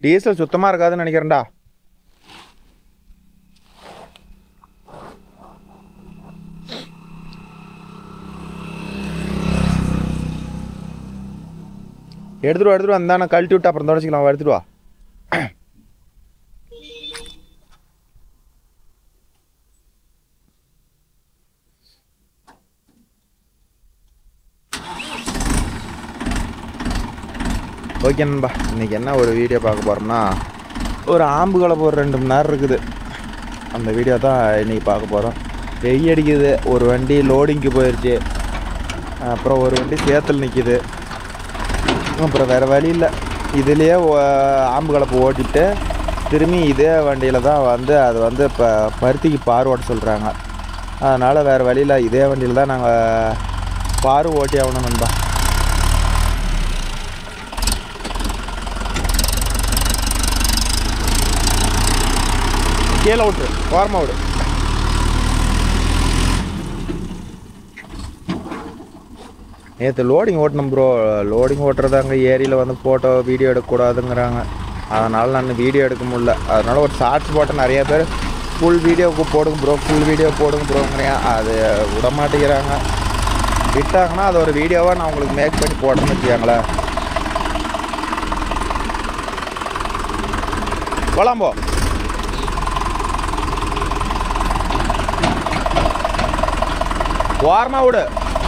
Diesel சுத்தமாக இருக்காதுன்னு நினைக்கிறேன்டா எடுத்துட்டு வா எடுத்துட்டு வா இந்தா நான் கழட்டி விட்டு அப்புறம் தொடச்சிக்கலாம் எடுத்துட்டு வா ஓகே நண்பா இன்னைக்கு என்ன ஒரு வீடியோ பார்க்க போகிறோம்னா ஒரு ஆம்பு கலப்பு ஒரு ரெண்டு மணி நேரம் இருக்குது அந்த வீடியோ தான் இன்னைக்கு பார்க்க போகிறோம் வெய்ய அடிக்குது ஒரு வண்டி லோடிங்க்கு போயிடுச்சு அப்புறம் ஒரு வண்டி சேத்துல நிற்கிது அப்புறம் வேறு வழி இல்லை இதுலேயே ஆம்பு கலப்பு ஓட்டிட்டு திரும்பி இதே வண்டியில் தான் வந்து அது வந்து இப்போ பருத்திக்கு பார் ஓட்ட சொல்கிறாங்க அதனால் வேறு வழியில் இதே வண்டியில் தான் நாங்கள் பாரு ஓட்டி ஆகணும் நண்பா கீழே விட்டுரு ஓரமாக விடு நேற்று லோடிங் ஓட்டணும் ப்ரோ லோடிங் ஓட்டுறதாங்க ஏரியில் வந்து ஃபோட்டோ வீடியோ எடுக்கக்கூடாதுங்கிறாங்க அதனால் நான் வீடியோ எடுக்க முடியல அதனால் ஒரு ஷார்ட்ஸ் போட்ட நிறைய பேர் ஃபுல் வீடியோவுக்கு போடுங்க ப்ரோ ஃபுல் வீடியோ போடுங்க ப்ரோங்கிறேன் அது விட மாட்டேங்கிறாங்க விட்டாங்கன்னா அது ஒரு வீடியோவாக நான் உங்களுக்கு மேக் பண்ணி போட்டேன்னு வச்சுக்கோங்களேன் போலாம் போ ஓரமாக விடு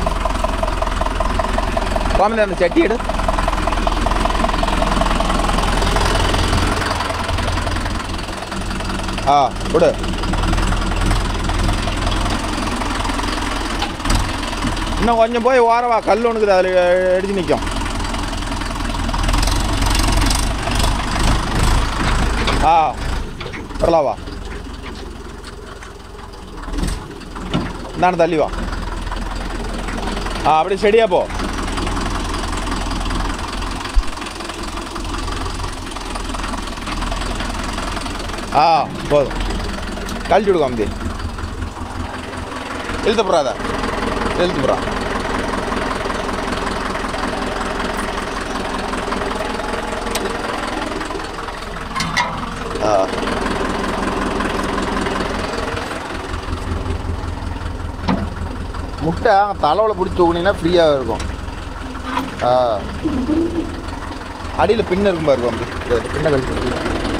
கோமதி அந்த சட்டி எடு ஆ விடு இன்னும் கொஞ்சம் போய் ஓரவா கல் ஒன்றுக்குது அதில் எடுத்து நிற்கும் ஆ வரலாம் வா இந்தாண்ட தள்ளி வா ஆ அப்படியே செடியா போ ஆ போதும் கழிச்சு விடு காமதி இழுத்து போறாத இழுத்து போறா ஆ முட்டை தலைவில் பிடிச்சி தூக்குனீங்கன்னா ஃப்ரீயாக இருக்கும் ஆ அடியில் பின்ன இருக்கும் பாருங்க அப்படி பின்ன கழிச்சு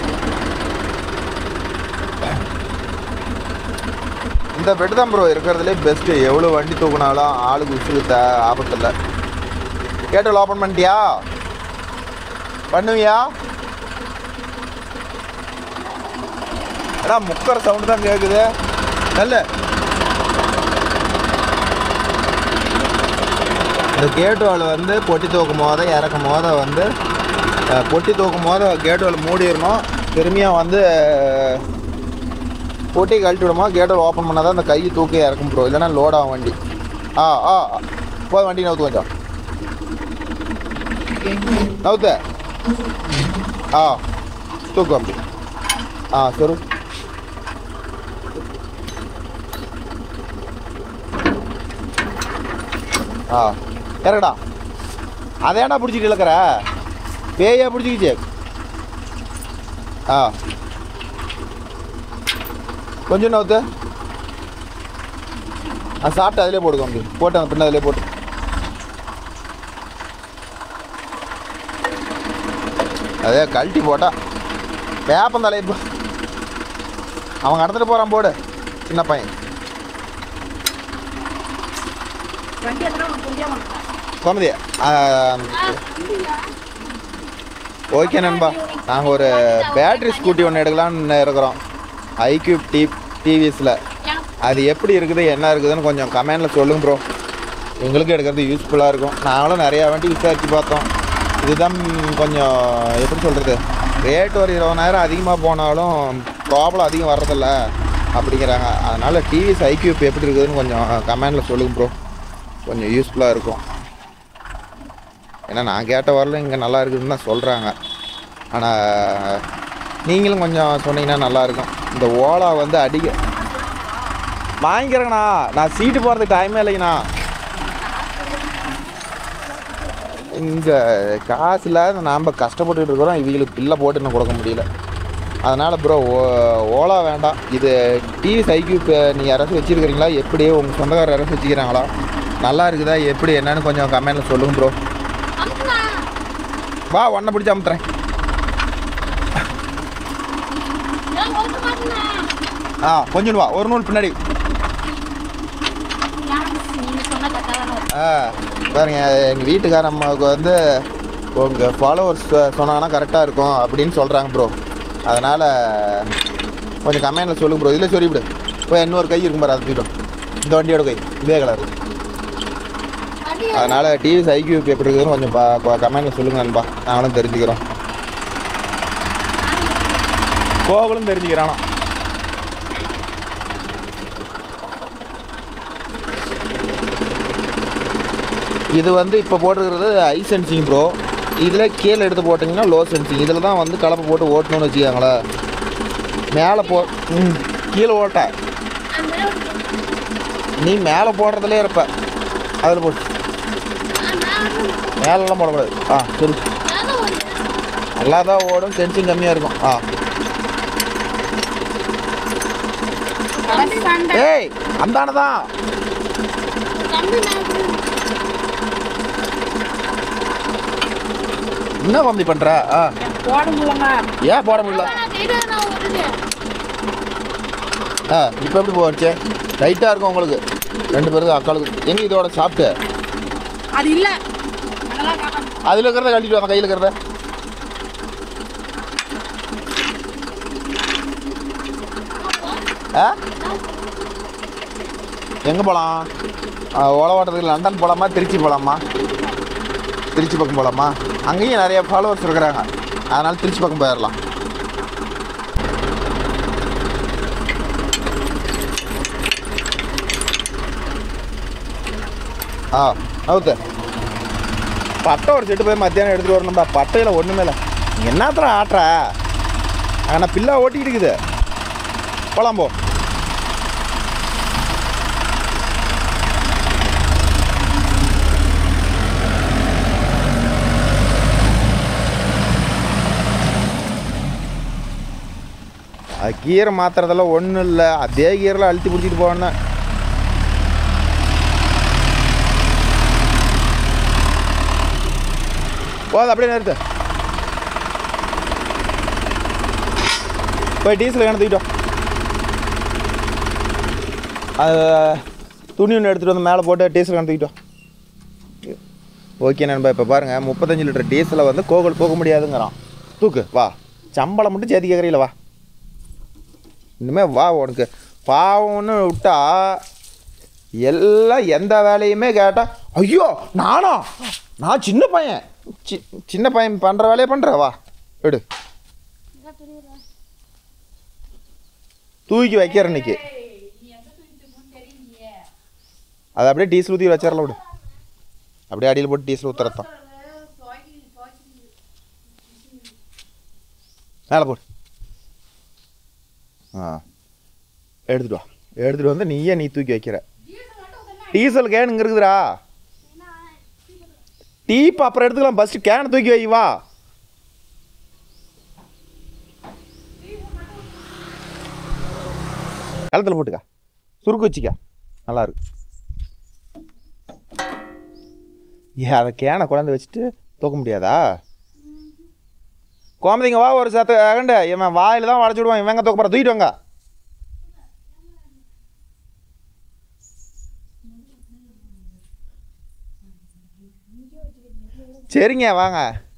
இந்த பெட் தான் ப்ரோ இருக்கிறதுலே பெஸ்ட்டு எவ்வளோ வண்டி தூக்குனாலும் ஆளுக்கு உசுறு த ஆபத்தில் கேட்டல் ஓப்பன் பண்ணிட்டியா பண்ணுவியா ஏடா முக்கர சவுண்டு தான் கேட்குது நல்ல இந்த கேட் வால் வந்து பொட்டி தூக்கும் போத இறக்கும் போத வந்து அஹ், பொட்டி தூக்கும் போத கேட் வால் மூடிடணும் திரும்பியும் வந்து அஹ், பொட்டி கழட்டி விடுமா கேட் வால் ஓப்பன் பண்ணால் தான் அந்த கை தூக்கி இறக்கும் ப்ரோ இல்லைன்னா லோட் ஆகும் வண்டி ஆ ஆ போதும் வண்டி நவுத்து கொஞ்சம் நவுத்த ஆ தூக்கு அப்படி ஆ சரி ஆ இறக்கடா அதேடா பிடிச்சிட்டு இழக்கிற பேயா பிடிச்சிக்கிச்சு ஆ கொஞ்சம் நவுத்து ஆ சாப்பிட்டு அதிலே போடுங்க அப்படி போட்டு அந்த பின்ன அதிலே போட்டு அதே கழட்டி போட்டா வேப்பந்தலையை போ அவன் கடத்திட்டு போகிறான் போடு சின்ன பையன் வண்டி எத்தனை புரியாம கோமதி ஓகே நண்பா நாங்கள் ஒரு பேட்டரி ஸ்கூட்டி ஒன்று எடுக்கலாம்னு இருக்கிறோம் ஐக்யூப் டி டிவிஎஸில் அது எப்படி இருக்குது என்ன இருக்குதுன்னு கொஞ்சம் கமெண்டில் சொல்லுங்க ப்ரோ எங்களுக்கும் எடுக்கிறது யூஸ்ஃபுல்லாக இருக்கும் நாங்களும் நிறையா வண்டி விசாரிச்சு பார்த்தோம் இதுதான் கொஞ்சம் எப்படி சொல்கிறது ரேட் ஒரு இருபதாயிரம் அதிகமாக போனாலும் ப்ராப்ளம் அதிகம் வர்றதில்ல அப்படிங்கிறாங்க அதனால் டிவிஎஸ் ஐக்யூப் எப்படி இருக்குதுன்னு கொஞ்சம் கமெண்டில் சொல்லுங்க ப்ரோ கொஞ்சம் யூஸ்ஃபுல்லாக இருக்கும் ஏன்னா நான் கேட்ட வரல இங்கே நல்லா இருக்குதுன்னு தான் சொல்கிறாங்க ஆனால் நீங்களும் கொஞ்சம் சொன்னீங்கன்னா நல்லாயிருக்கும் இந்த ஓலா வந்து அடிக்க வாங்கிக்கிறேங்கண்ணா நான் சீட்டு போகிறதுக்கு டைமே இல்லைங்கண்ணா இங்கே காசு இல்லாத நாம் கஷ்டப்பட்டுட்டு இருக்கிறோம் இவங்களுக்கு பில்லை போட்டு இன்னும் கொடுக்க முடியல அதனால் ப்ரோ ஓலா வேண்டாம் இது டிவி சைக்கிள் இப்போ நீங்கள் யாராச்சும் வச்சுருக்கிறீங்களா எப்படி உங்கள் சொந்தக்காரர் யாராச்சும் வச்சுக்கிறாங்களா நல்லா இருக்குதா எப்படி என்னன்னு கொஞ்சம் கமெண்டில் சொல்லுங்கள் ப்ரோ அமுக்குண்ணா. வா ஒன்றை பிடிச்சி அமுத்துறேன் ஏன் ஒழுக்க மாட்டேண்ணா? ஆ கொஞ்சம் வா ஒரு நூல் பின்னாடி எனக்கு நீங்க சொன்ன கரெக்டாக தான் ஆ பாருங்க எங்கள் வீட்டுக்காரம்மாவுக்கு வந்து உங்கள் ஃபாலோவர்ஸ் சொன்னாங்கன்னா கரெக்டாக இருக்கும் அப்படின்னு சொல்கிறாங்க ப்ரோ அதனால் கொஞ்சம் கமெண்டில் சொல்லுங்க ப்ரோ இதில் சொல்லிவிடு போய் இன்னொரு கை இருக்கும் பாரு அது தூக்கிட்டோம் இந்த வண்டியோட கை இதே கலர் அடி அதனால் டிவி ஐக்யூக்கு எப்படி இருக்குதுன்னு கொஞ்சம் பா கமெண்டில் சொல்லுங்க நண்பா நாங்களும் தெரிஞ்சுக்கிறோம் கோவலும் தெரிஞ்சுக்கிறானா இது வந்து இப்போ போட்டிருக்கிறது ஹை சென்சிங் ப்ரோ இதில் கீழே எடுத்து போட்டிங்கன்னா லோ சென்சிங் இதில் தான் வந்து கலப்பை போட்டு ஓட்டணும்னு வச்சுக்கோங்களேன் மேலே போ ம் கீழே ஓட்ட அந்த நீ மேலே போடுறதுலே இருப்ப அதில் போட்டு மேலெல்லாம் போடக்கூடாது ஆ சரி அதான் ஒரு நல்லா தான் ஓடும் சென்சிங் கம்மியாக இருக்கும் ஆ கம்பி சண்டை ஏய் அந்தானே தான் கம்பி மேலே என்ன கம்மி பண்ணுற ஆ போட முடியலங்க ஏன் போட முடியல நான் வருது ஆ இப்போ எப்படி போச்சு டைட்டாக இருக்கும் உங்களுக்கு ரெண்டு பேருக்கு அக்காளுக்கு எங்கே இதோட சாப்பிட்டு அது இல்ல நல்லா காப்பாத்து அதில் இருக்கிறத கழட்டிட்டு வாங்க கையில் இருக்கிறத ஆ எங்கே போகலாம் ஓலை ஓட்டத்துக்கு லண்டன் போகலாமா திருச்சி போகலாமா திருச்சி பக்கம் போகலாமா அங்கேயும் நிறைய ஃபாலோவர்ஸ் இருக்கிறாங்க அதனால் திருச்சி பக்கம் போயிடலாம் ஆ அவுத்து பட்டை ஒரு செட்டு போய் மத்தியானம் எடுத்துகிட்டு வரணும்டா பட்டையில் ஒன்றுமே இல்லை நீ என்னத்துல ஆட்டுற ஆனால் பில்லா ஓட்டிக்கிட்டு இருக்குது போலாம் போ அது கீரை மாத்துறதெல்லாம் ஒன்றும் இல்லை அதே கீரில் அழுத்தி பிடிச்சிட்டு போகணும் போதும் அப்படியே நிறுத்து போய் டீசல் வேணும் தூக்கிட்டோம் அது துணி ஒன்று எடுத்துகிட்டு வந்து மேலே போட்டு டீசல் வேணும் தூக்கிட்டோம் ஓகே நண்பா இப்போ பாருங்கள் முப்பத்தஞ்சு லிட்டர் டீசலை வந்து கோகுல் போக முடியாதுங்கிறான் தூக்கு வா சம்பளம் மட்டும் சேர்த்து கேட்குறீங்கள வா இனிமே வா உனக்கு பாவம்னு விட்டா எல்லாம் எந்த வேலையுமே கேட்டா ஐயோ நானா நான் சின்ன பையன் சி சின்ன பையன் பண்ணுற வேலையை பண்ணுற வா எடு தூக்கி வைக்கிற இன்னைக்கு அது அப்படியே டீசல் ஊற்றி வச்சிடலாம் விடு அப்படியே அடியில் போட்டு டீசல் ஊற்றுறதான் மேலே போடு ஆ எடுத்துட்டு வா எடுத்துட்டு வந்து நீயே நீ தூக்கி வைக்கிற டீசல் கேன் இங்கே இருக்குதுடா டீப் அப்புறம் எடுத்துக்கலாம் ஃபஸ்ட்டு கேனை தூக்கி வை வா கழுத்தில் போட்டுக்கா சுருக்கு வச்சிக்கா நல்லா இருக்கு ஏன் அதை கேனை கொண்டாந்து வச்சுட்டு தூக்க முடியாதா கோமதிங்க வா ஒரு சத்த அகண்ட இவன் வாயில் தான் வளைச்சி விடுவான் இவங்க தூக்க போகிற தூக்கிட்டு வாங்க சரிங்க வாங்க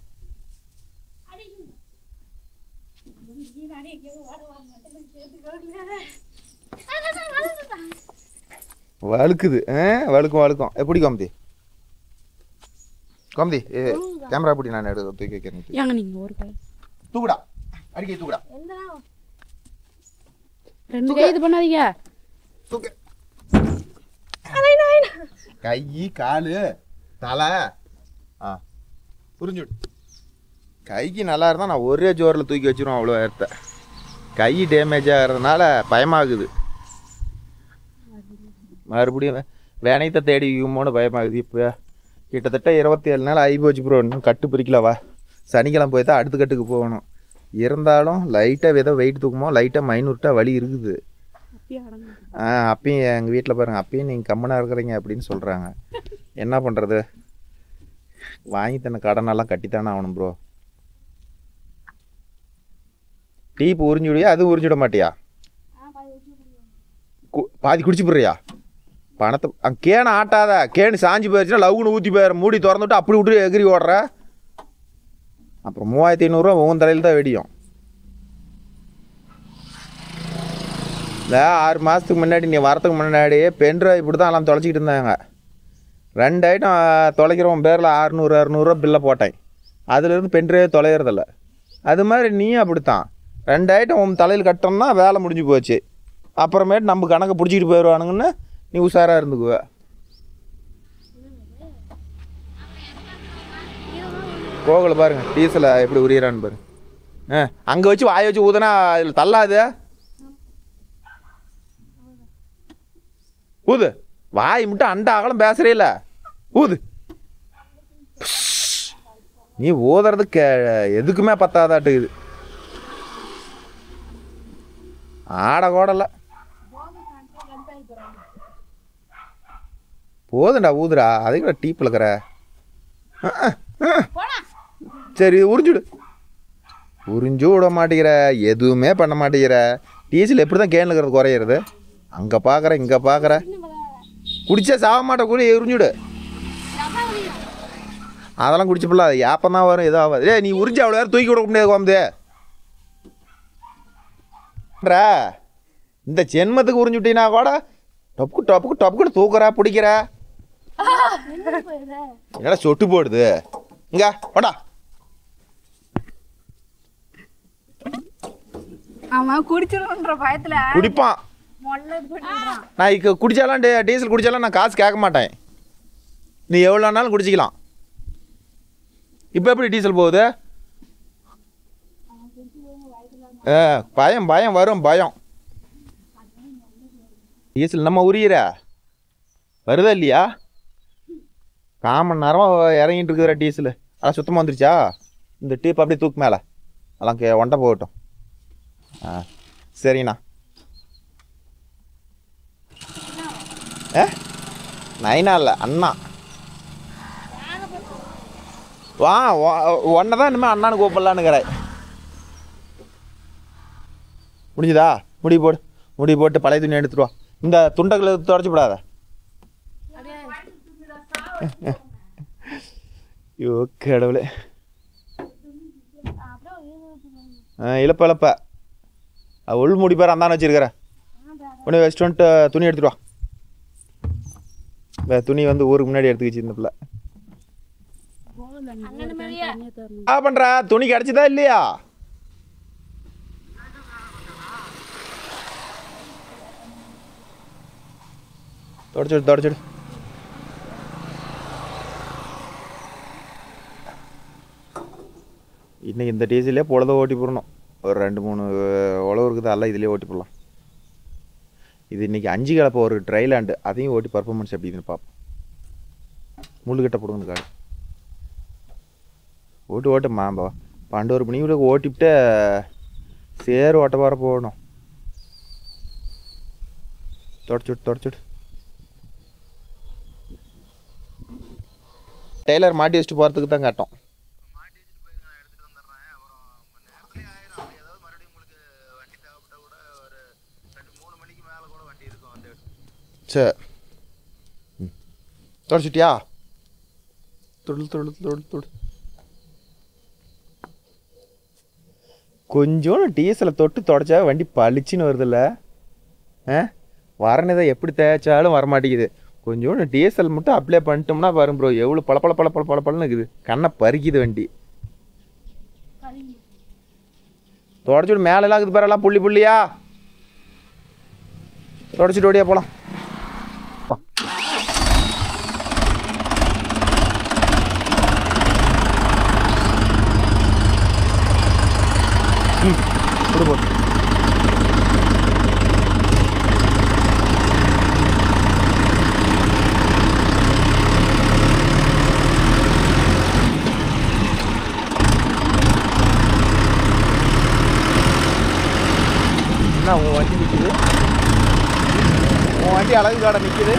வழுக்குது ஆ வழுக்கும் வழுக்கும் எப்படி கோமதி கோமதி கேமரா பிடி நான் எடுத்து தூக்கி வைக்கிறேன் ஏங்க நீங்க ஒரு கை தூக்குடா அடிக்கடி தூக்குடா ரெண்டு கை இது பண்ணாதீங்க தூக்கு கை காலு தலை ஆ புரிஞ்சுடு கைக்கு நல்லா இருந்தால் நான் ஒரே ஜோரில் தூக்கி வச்சிருவேன் அவ்வளோ ஏற்ற கை டேமேஜ் ஆகிறதுனால பயமாகுது மறுபடியும் வே- வேணையத்தை தேடி வைக்குமோன்னு பயமாகுது இப்போ கிட்டத்தட்ட இருபத்தி ஏழு நாள் ஆகி போச்சு ப்ரோ இன்னும் கட்டு பிரிக்கலவா சனிக்கிழமை போய் தான் அடுத்த கட்டுக்கு போகணும் இருந்தாலும் லைட்டாக ஏதோ வெயிட் தூக்குமோ லைட்டாக மைனூர்ட்டா வலி இருக்குது அப்படியே அடங்கு ஆ அப்பயும் எங்கள் வீட்டில் பாருங்கள் அப்பயும் நீங்கள் கம்மனாக இருக்கிறீங்க அப்படின்னு சொல்கிறாங்க என்ன பண்ணுறது வாங்கி தந்த கடனெல்லாம் கட்டித்தானே ஆகணும் ப்ரோ டீப்பு உறிஞ்சி விடியா அது உறிஞ்சிட மாட்டியா கு- பாதி குடிச்சு போடுறியா பணத்தை அங்க கேனை ஆட்டாத கேனு சாஞ்சு போயிடுச்சுன்னா லவ்னு ஊற்றி போயிடுற மூடி திறந்து விட்டு அப்படி விட்டு எகிரி ஓடுற அப்புறம் மூவாயிரத்தி ஐநூறுரூவா உன் தலையில் தான் வெடியும் இந்த ஆறு மாதத்துக்கு முன்னாடி நீ வரத்துக்கு முன்னாடி பென்ட்ரைவ் இப்படி தான் எல்லாம் தொலைச்சிக்கிட்டு இருந்தாங்க ரெண்டு ஐட்டம் தொலைக்கிறவன் பேரில் அறுநூறு அறுநூறுவா பில்லை போட்டேன் அதுலேருந்து பென்ட்ரைவ் தொலைகிறதில்ல அது மாதிரி நீயும் அப்படித்தான் ரெண்டு ஐட்டம் உன் தலையில் கட்டோம்னா வேலை முடிஞ்சு போச்சு அப்புறமேட்டு நம்ம கணக்கை பிடிச்சிக்கிட்டு போயிடுவானுங்கன்னு நீ உஷாராக இருந்துக்குவ கோகுல பாருங்க டீசலை எப்படி உரியறான்னு பாருங்க ஆ அங்கே வச்சு வாயை வச்சு ஊதுனா அதில் தள்ளாது ஊது வாய் மட்டும் அண்ட அகலம் பேசுறே இல்ல ஊது நீ ஊதுறது கே எதுக்குமே பத்தாதாட்டுக்குது ஆட கோடல போதுண்டா ஊதுடா அதுக்கு டீப்பில் இருக்கிற சரி உறிஞ்சுடு உறிஞ்சு விட மாட்டேங்கிற எதுவுமே பண்ண மாட்டேங்கிற டீசல் எப்படி தான் கேனில் இருக்கிறது குறையிறது அங்கே பார்க்குற இங்கே பார்க்குற குடிச்சா சாக மாட்ட கூட உறிஞ்சுடு அதெல்லாம் குடிச்சப்பில்ல அது ஏப்பம் தான் வரும் எதுவும் ஆகாது ஏய் நீ உறிஞ்சு அவ்வளோ நேரம் தூக்கி விட முடியாது கோமது இந்த ஜென்மத்துக்கு உறிஞ்சு விட்டீங்கன்னா கூட டப்புக்கு டப்புக்கு டப்புக்கு தூக்குற பிடிக்கிற என்னடா சொட்டு போடுது இங்க வாடா அவன் குடிச்சிருன்ற பயத்துல குடிப்பான் மொல்ல இது பண்ணிடுறான் நான் இக்க குடிச்சாலாம் டே- டீசல் குடிச்சாலாம் நான் காசு கேட்க மாட்டேன் நீ எவ்வளோ வேணாலும் குடிச்சிக்கலாம் இப்போ எப்படி டீசல் போகுது ஆ பயம் பயம் வரும் பயம் டீசல் நம்ம உரியிற வருதா இல்லையா காமன் நேரம் இறங்கிட்டு இருக்குதுற டீசல் அதான் சுத்தமாக வந்துருச்சா இந்த டீப் அப்படியே தூக்கு மேலே அதெல்லாம் கே ஒண்டை போகட்டும் ஆ சரிங்கண்ணா ஏ நைனா இல்லை அண்ணா வா ஒன்றை தான் இனிமேல் அண்ணான்னு கூப்பிடலான்னுக்கிறேன் முடிஞ்சுதா முடி போடு முடி போட்டு பழைய துணி எடுத்துட்டு வா இந்த துண்டங்களை தொடச்சி விடாத ஐயோ கடவுளே ஆ இழப்ப இழப்ப உள் முடி பேர் அந்தான வச்சிருக்கிறேன் உடனே வச்சுட்டு வந்துட்டு துணி எடுத்துட்டு வா இந்த துணி வந்து ஊருக்கு முன்னாடி எடுத்துக்கிச்சு இந்த பிள்ளை என்ன பண்ற துணி கிடைச்சதா இல்லையா தொடச்சிடு தொடச்சிடு இன்னைக்கு இந்த டீசலே பொழுத ஓட்டி போடணும் ஒரு ரெண்டு மூணு உழவு இருக்குது அதெல்லாம் இதுலேயே ஓட்டி போடலாம் இது இன்னைக்கு அஞ்சு கலப்பை ஒரு ட்ரைலாண்டு அதையும் ஓட்டி பர்ஃபார்மன்ஸ் எப்படி இதுன்னு பார்ப்போம் முள்ளுக்கிட்ட போடுங்க காடு ஓட்டு ஓட்டு மாம்பா பன்னெண்டு மணிக்குள்ள ஓட்டிவிட்டு சேர் ஓட்ட வர போகணும் தொடச்சுடு தொடச்சுடு டெய்லர் மாட்டி வச்சுட்டு போகிறதுக்கு தான் கட்டோம் சரி ம் தொடச்சிட்டியா தொழில் தொழில் தொழில் தொழில் கொஞ்சோண்டு டீசலை தொட்டு தொடச்சா வண்டி பளிச்சுன்னு வருதுல்ல ஆ வரணிதை எப்படி தேய்ச்சாலும் வரமாட்டேங்குது கொஞ்சோண்டு டீசல் மட்டும் அப்ளை பண்ணிட்டோம்னா பாருங்க ப்ரோ எவ்வளோ பள பள பள பள பள பளன்னு இருக்குது கண்ணை பறிக்குது வண்டி தொடச்சுட்டு மேலெல்லாம் இருக்குது பாரு புள்ளி புள்ளியா தொடச்சிட்டு ஓடியா போகலாம் கொடு போட்டு என்ன உன் வண்டி நிற்கிது உன் வண்டி அழகு கடை நிற்கிது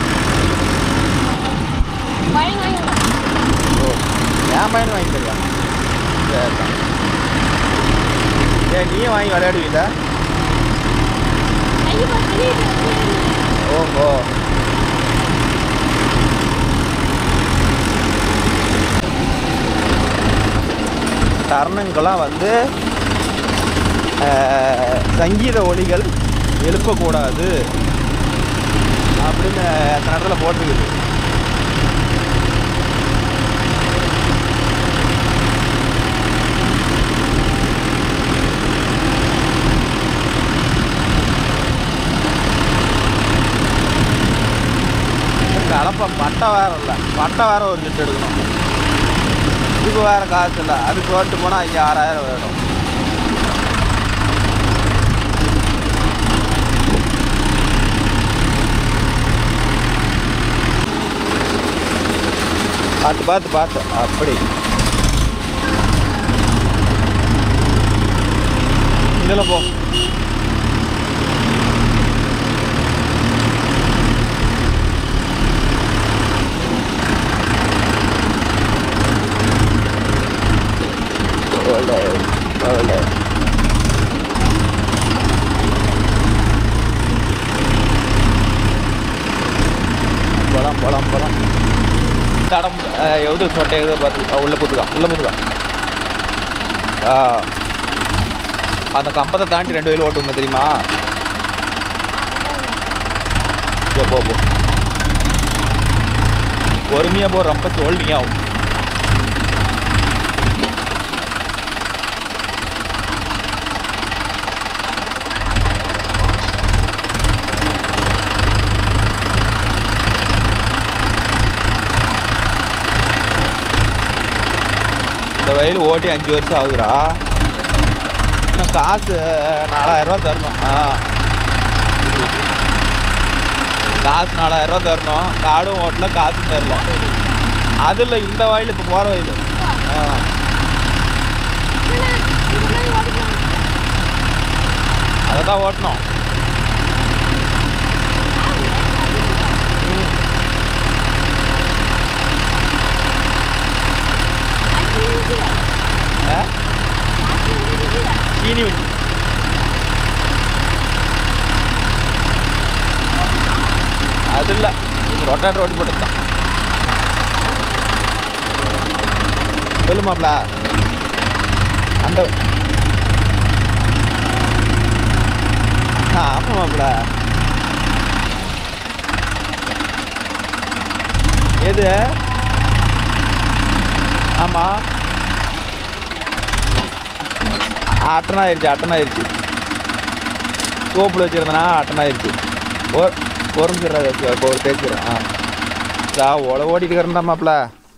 பையன் வாங்கி விடு. ஓ என் பையன் வாங்கி தரியா சரிதான் ஏ நீயும் வாங்கி விளையாடுவீல ஐயோ, வெளியே இருக்கு. ஓஹோ தருணங்கள்லாம் வந்து அஹ், சங்கீத ஒலிகள் எழுப்பக்கூடாது அப்படின்னு அந்த இடத்துல போட்டுருக்குது கலப்பை பட்டை வேற இல்லை பட்டை வேற ஒரு லிட்டர் எடுக்கணும் இதுக்கு வேற காசு இல்லை அதுக்கு ஓட்டு போனால் ஐயா ஆறாயிரம் வேணும் பார்த்து பார்த்து பார்த்து அப்படி இதில் போ Ole, ole. போலாம் போலாம் போலாம் தடம் அஹ், எவது சொட்டை எது பார்த்து அஹ், உள்ள புத்துக்கா உள்ள புத்துக்கா ஆ அந்த கம்பத்தை தாண்டி ரெண்டு வயல் ஓட்டுங்க தெரியுமா சரி, போ போ பொறுமையாக போ ரொம்ப தோல்வியாகும் இந்த வயல் ஓட்டி அஞ்சு வருஷம் ஆகுதுடா இன்னும் காசு நாலாயிரம் ரூபா தரணும் ஆ காசு நாலாயிரம் ரூபா தரணும் காடும் ஓட்டல காசும் தரல அதில் இந்த வயல் இப்போ போகிற வயல் ஆ அதை தான் ஓட்டணும் ஆ சீனி வண்டி அது இல்லை ரொட்டாட்டர் ஓட்டி போட்டு தான் சொல்லுமாப்ல அந்த ஆமாம்ல எது ஆமா அட்டன் ஆயிடுச்சு அட்டன் ஆயிடுச்சு சோப்பில் வச்சுருந்தனா அட்டன் ஆயிடுச்சு ஒரு ஒரு நிமிஷம் ஒரு தேய்ச்சிடுறேன் ஆ சா ஓட ஓடிட்டு இருக்கிறேன்டாமாப்ல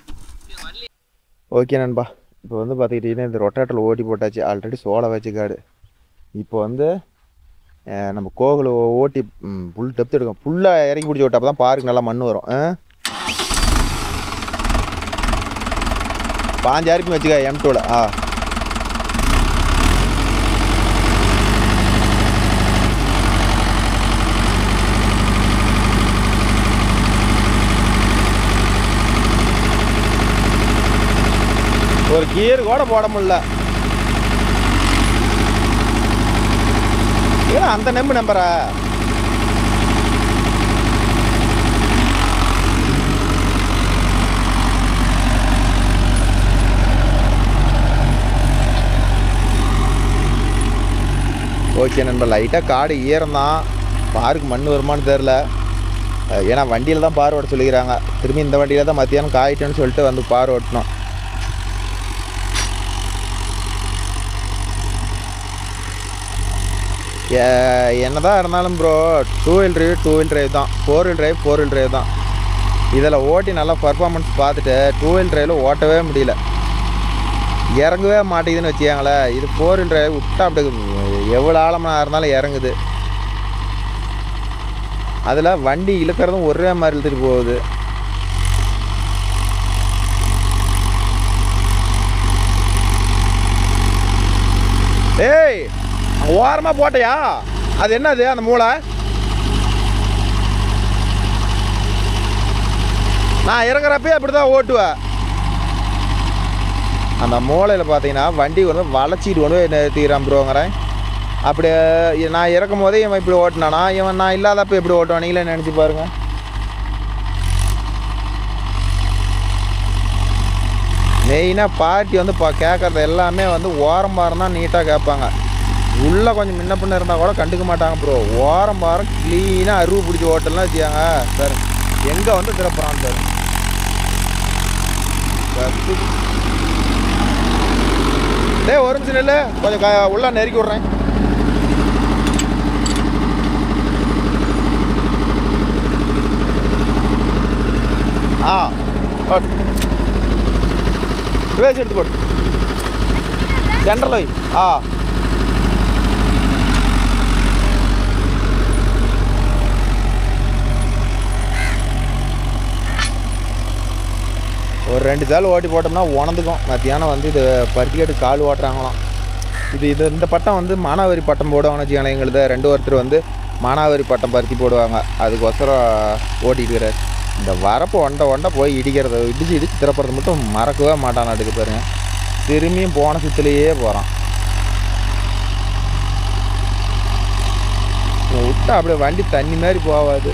ஓகே நண்பா இப்போ வந்து பார்த்துக்கிட்டிங்கன்னா இந்த ரொட்டாட்டில் ஓட்டி போட்டாச்சு ஆல்ரெடி சோளை வச்சு காடு இப்போ வந்து அஹ், நம்ம கோகுல ஓட்டி ம், புல் டெப்த் எடுக்கும் புல்லாக இறக்கி பிடிச்சி விட்டா தான் பாருக்கு நல்லா மண் வரும் ஆ பாஞ்சாயிரம் வச்சுக்க எம் டூவில் ஆ ஒரு கியர் கூட போட முடியல ஏன் அந்த நம்பு நம்பரா ஓகே நண்பர் லைட்டாக காடு ஈரம்தான் பாருக்கு மண் வருமான்னு தெரில அஹ் ஏன்னா வண்டியில் தான் பார் ஓட்ட சொல்லிக்கிறாங்க திரும்பி இந்த வண்டியில் தான் மத்தியானம் காயிட்டேன்னு சொல்லிட்டு வந்து பார் ஓட்டணும் ஏ- என்னதான் இருந்தாலும் bro two wheel drive two wheel drive தான் four wheel drive four wheel drive தான் இதில் ஓட்டி நல்லா பர்ஃபார்மன்ஸ் பார்த்துட்டு டூ வீல் டிரைவில் ஓட்டவே முடியல இறங்கவே மாட்டேங்குதுன்னு வச்சுக்கோங்களேன் இது ஃபோர் வீல் டிரைவ் விட்டா அப்படி எவ்வளோ ஆழமாக இருந்தாலும் இறங்குது அதில் வண்டி இழுக்கிறதும் ஒரே மாதிரி இழுத்துட்டு போகுது ஏய் ஓரமாக போட்டையா அது என்னது அந்த மூளை நான் இறங்குறப்பே அப்படி தான் ஓட்டுவேன் அந்த மூலையில் பார்த்தீங்கன்னா வண்டி வந்து வளைச்சிட்டு கொண்டு போய் நிறுத்திக்கிறான் ப்ரோங்கிறேன் அப்படி இ- நான் இறக்கும் போதே இவன் இப்படி ஓட்டினானா இவன் நான் இல்லாதப்ப எப்படி ஓட்டுவான் நீங்களே நினச்சி பாருங்க மெயினாக பார்ட்டி வந்து இப்போ கேட்குறது எல்லாமே வந்து ஓரம் பாரம் தான் நீட்டாக கேட்பாங்க உள்ளே கொஞ்சம் முன்ன பின்ன இருந்தால் கூட கண்டுக்க மாட்டாங்க ப்ரோ ஓரம் பாரம் க்ளீனாக அருவு பிடிச்சி ஓட்டலாம் வச்சுக்காங்க சார் எங்கே வந்து திறப்புறான் சார் டேய் ஒரு நிமிஷம் இல்லை கொஞ்சம் க உள்ளே நெருக்கி விட்றேன் ஆ போட்டு ரிவேஸ் எடுத்து போட்டு சென்ட்ரல் வை ஆ ஒரு ரெண்டு சால் ஓட்டி போட்டோம்னா உணர்ந்துக்கும் மத்தியானம் வந்து இது பருத்திக்கட்டு கால் ஓட்டுறாங்களாம் இது இது இந்த பட்டம் வந்து மானாவாரி பட்டம் போடுவாங்கன்னு வச்சுக்கோங்களேன் எங்களுது ரெண்டு ஒருத்தர் வந்து மானாவாரி பட்டம் பருத்தி போடுவாங்க அதுக்கோசரம் ஓட்டிட்டு இருக்கிறார் இந்த வரப்பு ஒண்டை ஒண்டை போய் இடிக்கிறது இடிச்சு இடிச்சு திறப்புறது மட்டும் மறக்கவே மாட்டான் அதுக்கு பாருங்க திரும்பியும் போன சுற்றுலையே போகிறான் விட்டா அப்படியே வண்டி தண்ணி மாதிரி போகாது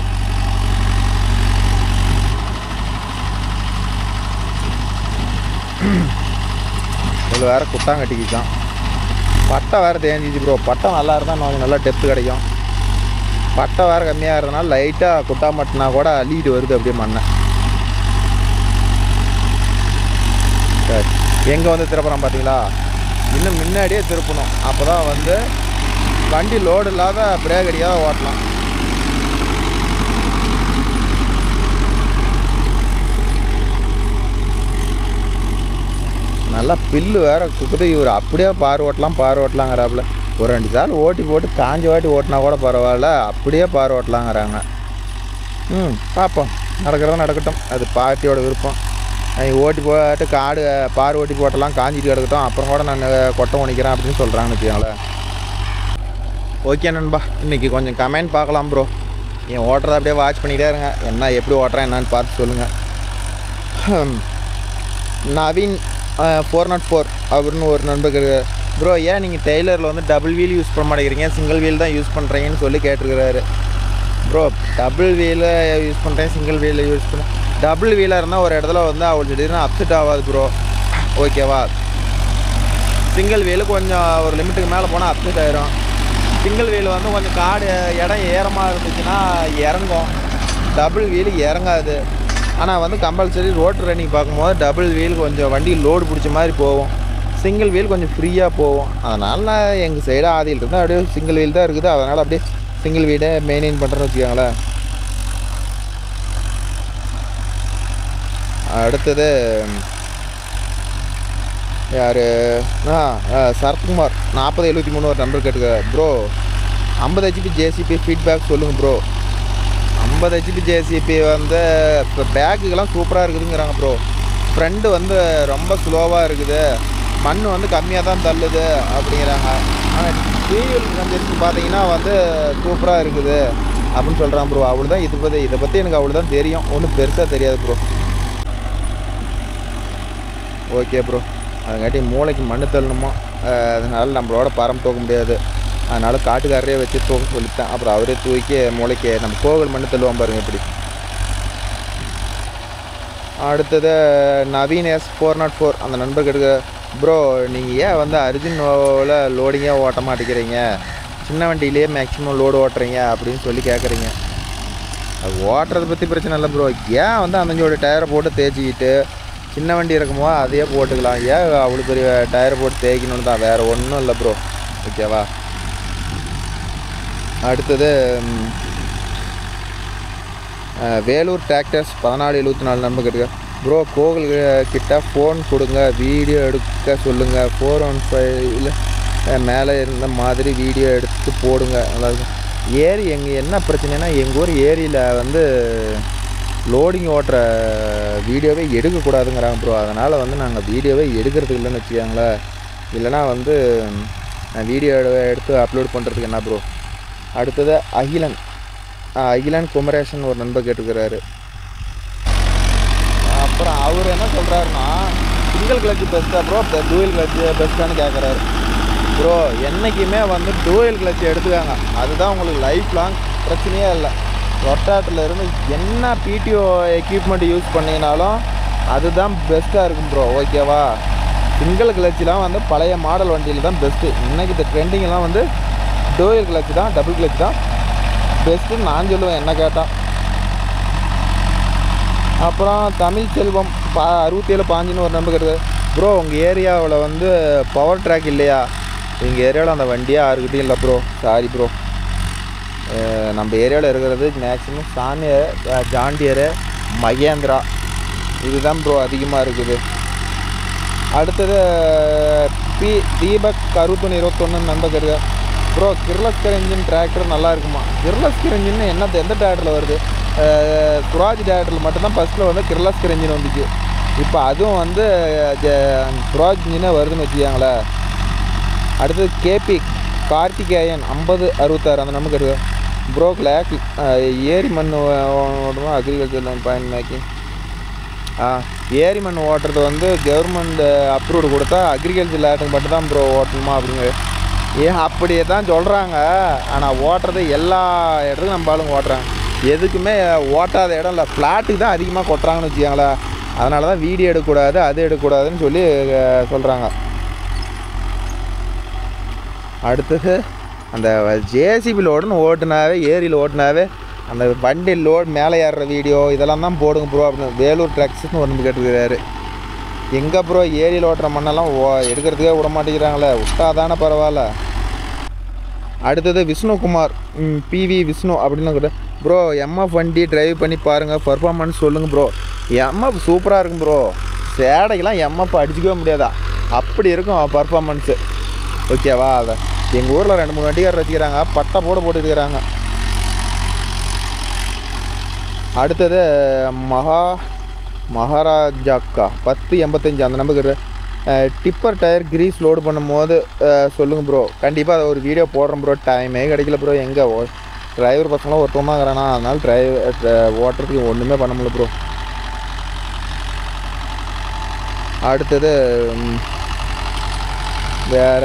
இதில் வேறு குட்டாங்கட்டிக்கிச்சான் பட்டை வேறு தேஞ்சிச்சு ப்ரோ பட்டை நல்லா இருந்தால் கொஞ்சம் நல்லா டெப்த்து கிடைக்கும் பட்டை வேறு கம்மியாக இருந்தனால லைட்டாக குட்டா மட்டினா கூட அள்ளிட்டு வருது அப்படியே மண்ணை சரி எங்கே வந்து திருப்புறோம் பார்த்தீங்களா இன்னும் முன்னாடியே திருப்பணும் அப்போ தான் வந்து வண்டி லோடு இல்லாத பிரேக் அடிக்காத ஓட்டலாம் நல்லா பில்லு வேற குக்குது இவர் அப்படியே பார் ஓட்டலாம் பார் ஓட்டலாங்கிறாப்புல ஒரு ரெண்டு சால் ஓட்டி போட்டு காஞ்ச வாட்டி ஓட்டினா கூட பரவாயில்ல அப்படியே பார் ஓட்டலாங்கிறாங்க ம் பார்ப்போம் நடக்கிறதா நடக்கட்டும் அது பார்ட்டியோட விருப்பம் அவங்க ஓட்டி போட்டு காடு பார் ஓட்டி போட்டலாம் காஞ்சிட்டு கிடக்கட்டும் அப்புறம் கூட நான் கொட்டை உணிக்கிறேன் அப்படின்னு சொல்கிறாங்கன்னு வச்சுக்கோங்களேன் ஓகே நண்பா இன்றைக்கி கொஞ்சம் கமெண்ட் பார்க்கலாம் ப்ரோ என் ஓட்டுறதை அப்படியே வாட்ச் பண்ணிக்கிட்டே இருங்க என்ன எப்படி ஓட்டுறேன் என்னன்னு பார்த்து சொல்லுங்கள் நவீன் ஃபோர் நாட் ஃபோர் அப்படின்னு ஒரு நண்பர் ப்ரோ ஏன் நீங்கள் டெய்லரில் வந்து டபுள் வீல் யூஸ் பண்ண மாட்டேங்கிறீங்க சிங்கிள் வீல் தான் யூஸ் பண்ணுறீங்கன்னு சொல்லி கேட்டிருக்கிறாரு ப்ரோ டபுள் வீலை யூஸ் பண்ணுறேன் சிங்கிள் வீலில் யூஸ் பண்ணேன் டபுள் வீலாக இருந்தால் ஒரு இடத்துல வந்து அவள் திடீர்னு அப்செட் ஆகாது ப்ரோ ஓகேவா சிங்கிள் வீலு கொஞ்சம் ஒரு லிமிட்டுக்கு மேலே போனால் அப்செட் ஆயிரும் சிங்கிள் வீல் வந்து கொஞ்சம் காடு இடம் ஏரமாக இருந்துச்சுன்னா இறங்கும் டபுள் வீல் இறங்காது ஆனால் வந்து கம்பல்சரி ரோட் ரன்னிங் பார்க்கும்போது டபுள் வீல் கொஞ்சம் வண்டி லோடு பிடிச்ச மாதிரி போகும் சிங்கிள் வீல் கொஞ்சம் ஃப்ரீயாக போகும் அதனால் நான் எங்கள் சைடு ஆதியில் இருந்தால் அப்படியே சிங்கிள் வீல் தான் இருக்குது அதனால் அப்படியே சிங்கிள் வீடை மெயின்டைன் பண்ணுறேன்னு வச்சுக்கோங்களேன் அடுத்தது யார் ஆ ஆ, சரத்குமார் நாற்பது எழுபத்தி மூணு ஒரு நம்பர் கேட்டுக்க ப்ரோ ஐம்பது ஹெச்பி ஜேசிபி ஃபீட்பேக் சொல்லுங்கள் ப்ரோ ஐம்பது ஹெச்பி ஜேசிபி வந்து இப்போ பேக்குக்கெல்லாம் சூப்பராக இருக்குதுங்கிறாங்க ப்ரோ ஃப்ரெண்டு வந்து ரொம்ப ஸ்லோவாக இருக்குது மண் வந்து கம்மியாக தான் தள்ளுது அப்படிங்கிறாங்க ஆனால் டிவிஎல் கம்பெனிக்கு பார்த்தீங்கன்னா வந்து சூப்பராக இருக்குது அப்படின்னு சொல்கிறான் ப்ரோ அவ்வளோ தான் இது பற்றி இதை பற்றி எனக்கு அவ்வளோ தான் தெரியும் ஒன்றும் பெருசாக தெரியாது ப்ரோ ஓகே ப்ரோ அதுங்காட்டி மூளைக்கு மண்ணு தள்ளணுமா அஹ் அதனால நம்மளோட பரம் தூக்க முடியாது அதனால காட்டுக்காரரே வச்சு தூக்க சொல்லிட்டேன் அப்புறம் அவரே தூக்கி மூளைக்கு நம்ம கோவில் மண்ணு தள்ளுவோம் பாருங்க இப்படி அடுத்தது Naveen S four not four அந்த நண்பர் கேட்டுக்க ப்ரோ நீங்கள் ஏன் வந்து அர்ஜுன் நோவில் லோடிங்காக ஓட்ட மாட்டேங்கிறீங்க சின்ன வண்டியிலேயே மேக்ஸிமம் லோடு ஓட்டுறீங்க அப்படின்னு சொல்லி கேட்குறீங்க அது ஓட்டுறதை பற்றி பிரச்சனை இல்லை ப்ரோ ஏன் வந்து அந்தஞ்சோட டயரை போட்டு தேய்ச்சிக்கிட்டு சின்ன வண்டி இருக்குமோ அதையே போட்டுக்கலாம் ஏன் அவ்வளோ பெரிய டயரை போட்டு தேய்க்கணும்னு தான் வேறு ஒன்றும் இல்லை ப்ரோ ஓகேவா அடுத்தது ம், அஹ், வேலூர் டிராக்டர்ஸ் பதினாலு எழுபத்தி நாலு நம்பர் கேட்டுக்க ப்ரோ கோவில் கிட்ட ஃபோன் கொடுங்க வீடியோ எடுக்க சொல்லுங்கள் ஃபோர் ஒன் ஃபைவ்ல மேலே இருந்த மாதிரி வீடியோ எடுத்து போடுங்க நல்லா இருக்கும் ஏரி எங்கள் என்ன பிரச்சனைனா எங்கள் ஊர் ஏரியில் வந்து லோடிங் ஓட்டுற வீடியோவே எடுக்கக்கூடாதுங்கிறாங்க ப்ரோ அதனால் வந்து நாங்கள் வீடியோவே எடுக்கிறதுக்கு இல்லைன்னு வச்சுக்கோங்களேன் இல்லைனா வந்து நான் வீடியோ எடுத்து அப்லோட் பண்ணுறதுக்கு என்ன ப்ரோ அடுத்தது அகிலன் ஆ, அகிலன் குமரேஷன் ஒரு நண்பர் கேட்டுக்கிறாரு அப்புறம் அவர் என்ன சொல்கிறாருன்னா சிங்கிள் கிளச்சு பெஸ்ட்டாக ப்ரோ டூயல் கிளச்சு பெஸ்ட்டானு கேட்குறாரு ப்ரோ என்றைக்குமே வந்து டூயல் கிளச் எடுத்துக்காங்க அதுதான் உங்களுக்கு லைஃப் லாங் பிரச்சனையே இல்லை ரொட்டாட்டில் இருந்து என்ன பிடிஓ எக்யூப்மெண்ட் யூஸ் பண்ணினாலும் அதுதான் பெஸ்ட்டாக இருக்கும் ப்ரோ ஓகேவா சிங்கிள் கிளச்சுலாம் வந்து பழைய மாடல் வண்டியில் தான் பெஸ்ட்டு இன்றைக்கி இந்த ட்ரெண்டிங்கெல்லாம் வந்து டூயல் கிளச்சு தான் டபுள் கிளச் தான் பெஸ்ட்டுன்னு நான் சொல்லுவேன் என்ன கேட்டால் அப்புறம் தமிழ் செல்வம் பா அறுபத்தேழு பாஞ்சுன்னு ஒரு நம்பர் இருக்குது ப்ரோ உங்கள் ஏரியாவில் வந்து பவர் ட்ராக் இல்லையா எங்கள் ஏரியாவில் அந்த வண்டியே யாருக்கிட்டையும் இல்லை ப்ரோ சாரி ப்ரோ நம்ம ஏரியாவில் இருக்கிறது மேக்ஸிமம் சாமியார் ஜாண்டியரு மகேந்திரா இதுதான் ப்ரோ அதிகமாக இருக்குது அடுத்தது பி தீபக் அறுபத்தொன்று இருபத்தொன்று நம்பர் இருக்குது ப்ரோ கிர்லஸ்கர் இன்ஜின் டிராக்டர் நல்லா இருக்குமா கிர்லஸ்கர் இன்ஜின் என்ன எந்த டிராக்டரில் வருது அஹ், சுராஜ் டிராக்டரில் மட்டும்தான் ஃபஸ்ட்டில் வந்து கிர்லஸ்கர் இன்ஜின் வந்துச்சு இப்போ அதுவும் வந்து ஜ- சுராஜ் இன்ஜினே வருதுன்னு வச்சுக்காங்களேன் அடுத்தது கேபி கார்த்திகேயன் ஐம்பது அறுபத்தாறு அந்த நமக்கு இருக்கு ப்ரோ கிளாக் ஏரி மண் ஓடுமா அக்ரிகல்ச்சர் பாயிண்ட் மேக்கிங் ஆ ஏரி மண் ஓட்டுறது வந்து கவர்மெண்ட் அப்ரூவ்டு கொடுத்தா அக்ரிகல்ச்சர் லேட்டுக்கு மட்டும் தான் ப்ரோ ஓட்டணுமா அப்படிங்க ஏன் அப்படியே தான் சொல்கிறாங்க ஆனால் ஓட்டுறது எல்லா இடத்துக்கும் நம்ம ஆளுங்க ஓட்டுறாங்க எதுக்குமே ஓட்டாத இடம் இல்லை ஃப்ளாட்டுக்கு தான் அதிகமாக கொட்டுறாங்கன்னு வச்சுக்கோங்களேன் அதனால தான் வீடியோ எடுக்கக்கூடாது அது எடுக்கக்கூடாதுன்னு சொல்லி சொல்கிறாங்க அடுத்தது அந்த ஜேசிபி லோடுன்னு ஓட்டுனாவே ஏரியில் ஓட்டுனாவே அந்த வண்டி லோடு மேலே ஏறுற வீடியோ இதெல்லாம் தான் போடுங்க ப்ரோ அப்படின்னு வேலூர் ட்ரக்ஸ்னு ஒன்று கேட்டுக்கிறாரு எங்கே ப்ரோ ஏரியில் ஓட்டுற மண்ணெல்லாம் ஓ எடுக்கிறதுக்கே விட மாட்டேங்கிறாங்களே விட்டா தானே பரவாயில்ல அடுத்தது விஷ்ணுகுமார் பிவி விஷ்ணு அப்படின்னு ப்ரோ எம்எஃப் வண்டி டிரைவ் பண்ணி பாருங்கள் பர்ஃபார்மன்ஸ் சொல்லுங்கள் ப்ரோ எம்எஃப் சூப்பராக இருக்கும் ப்ரோ சேடைக்கெல்லாம் எம்எஃப் அடிச்சிக்கவே முடியாதா அப்படி இருக்கும் பர்ஃபார்மன்ஸு ஓகேவா அதை எங்கள் ஊரில் ரெண்டு மூணு வண்டிக்காரர் வச்சுக்கிறாங்க பட்டை போட போட்டுருக்கிறாங்க அடுத்தது மகா மகாராஜாக்கா பத்து எண்பத்தஞ்சு அந்த நம்பருக்கு டிப்பர் டயர் கிரீஸ் லோடு பண்ணும்போது சொல்லுங்கள் ப்ரோ கண்டிப்பாக அதை ஒரு வீடியோ போடுறேன் ப்ரோ டைமே கிடைக்கல ப்ரோ எங்கே டிரைவர் பசங்களாம் ஒருத்தமாக இருக்கிறானா அதனால் டிரைவர் ஓட்டுறதுக்கு ஒன்றுமே பண்ண முடியல ப்ரோ அடுத்தது ம், வேற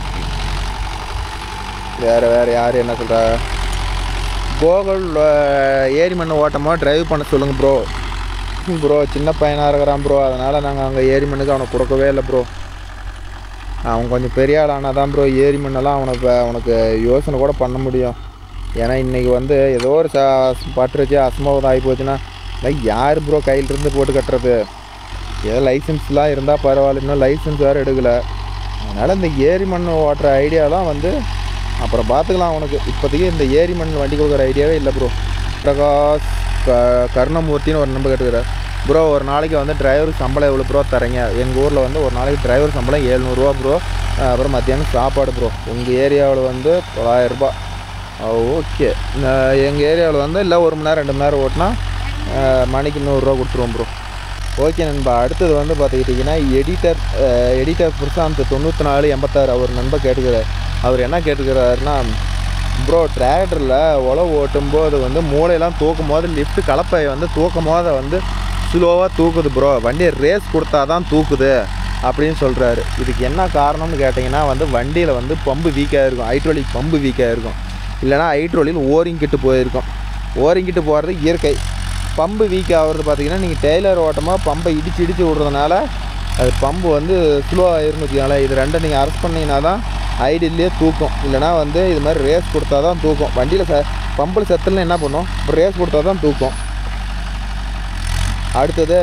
வேற வேற யார் என்ன சொல்கிறா கோகுல் அஹ், ஏரி மண்ணு ஓட்டமாக டிரைவ் பண்ண சொல்லுங்கள் ப்ரோ ப்ரோ சின்ன பையனாக இருக்கிறான் ப்ரோ அதனால் நாங்கள் அங்கே ஏரி மண்ணுக்கு அவனை கொடுக்கவே இல்லை ப்ரோ அவன் கொஞ்சம் பெரிய ஆளானால் தான் ப்ரோ ஏரி மண்ணெல்லாம் அவனுக்கு அவனுக்கு யோசனை கூட பண்ண முடியும் ஏன்னா இன்றைக்கி வந்து ஏதோ ஒரு ச பட்டுருச்சு அசம்பாவிதம் ஆகி போச்சுன்னா like யார் ப்ரோ கையிலிருந்து போட்டு கட்டுறது ஏதோ லைசன்ஸ்லாம் இருந்தால் பரவாயில்ல இன்னும் லைசன்ஸ் வேறு எடுக்கலை அதனால் இந்த ஏரி மண் ஓட்டுற ஐடியாலாம் வந்து அப்புறம் பார்த்துக்கலாம் அவனுக்கு இப்போதைக்கு இந்த ஏரி மண் வண்டி கொடுக்குற ஐடியாவே இல்லை ப்ரோ பிரகாஷ் க கருணமூர்த்தின்னு ஒரு நம்பர் கேட்டுக்கிறார் ப்ரோ ஒரு நாளைக்கு வந்து டிரைவர் சம்பளம் எவ்வளோ ப்ரோ தரீங்க எங்கள் ஊரில் வந்து ஒரு நாளைக்கு டிரைவர் சம்பளம் ஏழ்நூறுவா ப்ரோ அப்புறம் மத்தியானம் சாப்பாடு ப்ரோ உங்கள் ஏரியாவில் வந்து தொள்ளாயிரரூபா ஓகே எங்கள் ஏரியாவில் வந்து இல்லை ஒரு மணி நேரம் ரெண்டு மணி நேரம் ஓட்டினா அஹ், மணிக்கு நூறுரூவா கொடுத்துருவோம் ப்ரோ ஓகே நண்பா அடுத்தது வந்து பார்த்துக்கிட்டிங்கன்னா எடிட்டர் எடிட்டர் பிரசாந்த் தொண்ணூற்றி நாலு எண்பத்தாறு அவர் நண்பர் கேட்டுக்கிறார் அவர் என்ன கேட்டுக்கிறாருன்னா ப்ரோ டிராக்டரில் உழவு ஓட்டும்போது வந்து மூளையெல்லாம் தூக்கும் போது லிஃப்ட் கலப்பை வந்து தூக்கும் போது வந்து ஸ்லோவாக தூக்குது ப்ரோ வண்டியை ரேஸ் கொடுத்தா தான் தூக்குது அப்படின்னு சொல்கிறாரு இதுக்கு என்ன காரணம்னு கேட்டிங்கன்னா வந்து வண்டியில் வந்து பம்பு வீக்காக இருக்கும் ஹைட்ரோலிக் பம்பு வீக்காக இருக்கும் இல்லைனா ஹைட்ரோலில் ஓரிங் கிட்டு போயிருக்கும் ஓரிங் கிட்டு போகிறது இயற்கை பம்பு வீக் ஆகிறது பார்த்தீங்கன்னா நீங்கள் டெய்லர் ஓட்டமாக பம்பை இடிச்சு இடிச்சு விட்றதுனால அது பம்பு வந்து ஸ்லோவாக ஆயிருன்னு வச்சுக்கோங்களேன் இது ரெண்டும் நீங்கள் அரெஸ்ட் பண்ணிங்கன்னா தான் ஐடியிலே தூக்கும் இல்லைனா வந்து இது மாதிரி ரேஸ் கொடுத்தா தான் தூக்கும் வண்டியில் ச பம்பில் செத்தல்னா என்ன பண்ணும் இப்போ ரேஸ் கொடுத்தா தான் தூக்கும் அடுத்தது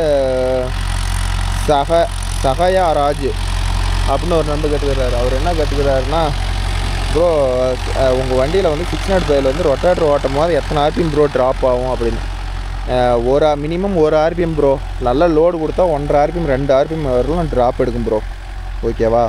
சக சகயா ராஜ் அப்படின்னு ஒரு நம்பர் கேட்டுக்கிறாரு அவர் என்ன கேட்டுக்கிறாருன்னா ப்ரோ உங்கள் வண்டியில் வந்து சிக்ஸ் நாட் ஃபைவ்ல வந்து ரொட்டேட்டர் ஓட்டும் போது எத்தனை ஆர்பிஎம் ப்ரோ ட்ராப் ஆகும் அப்படின்னு அஹ், ஒரு மினிமம் ஒரு ஆர்பிஎம் ப்ரோ நல்ல லோடு கொடுத்தா ஒன்றரை ஆர்பிஎம் ரெண்டு ஆர்பிஎம் வரலாம் ட்ராப் எடுக்கும் ப்ரோ ஓகேவா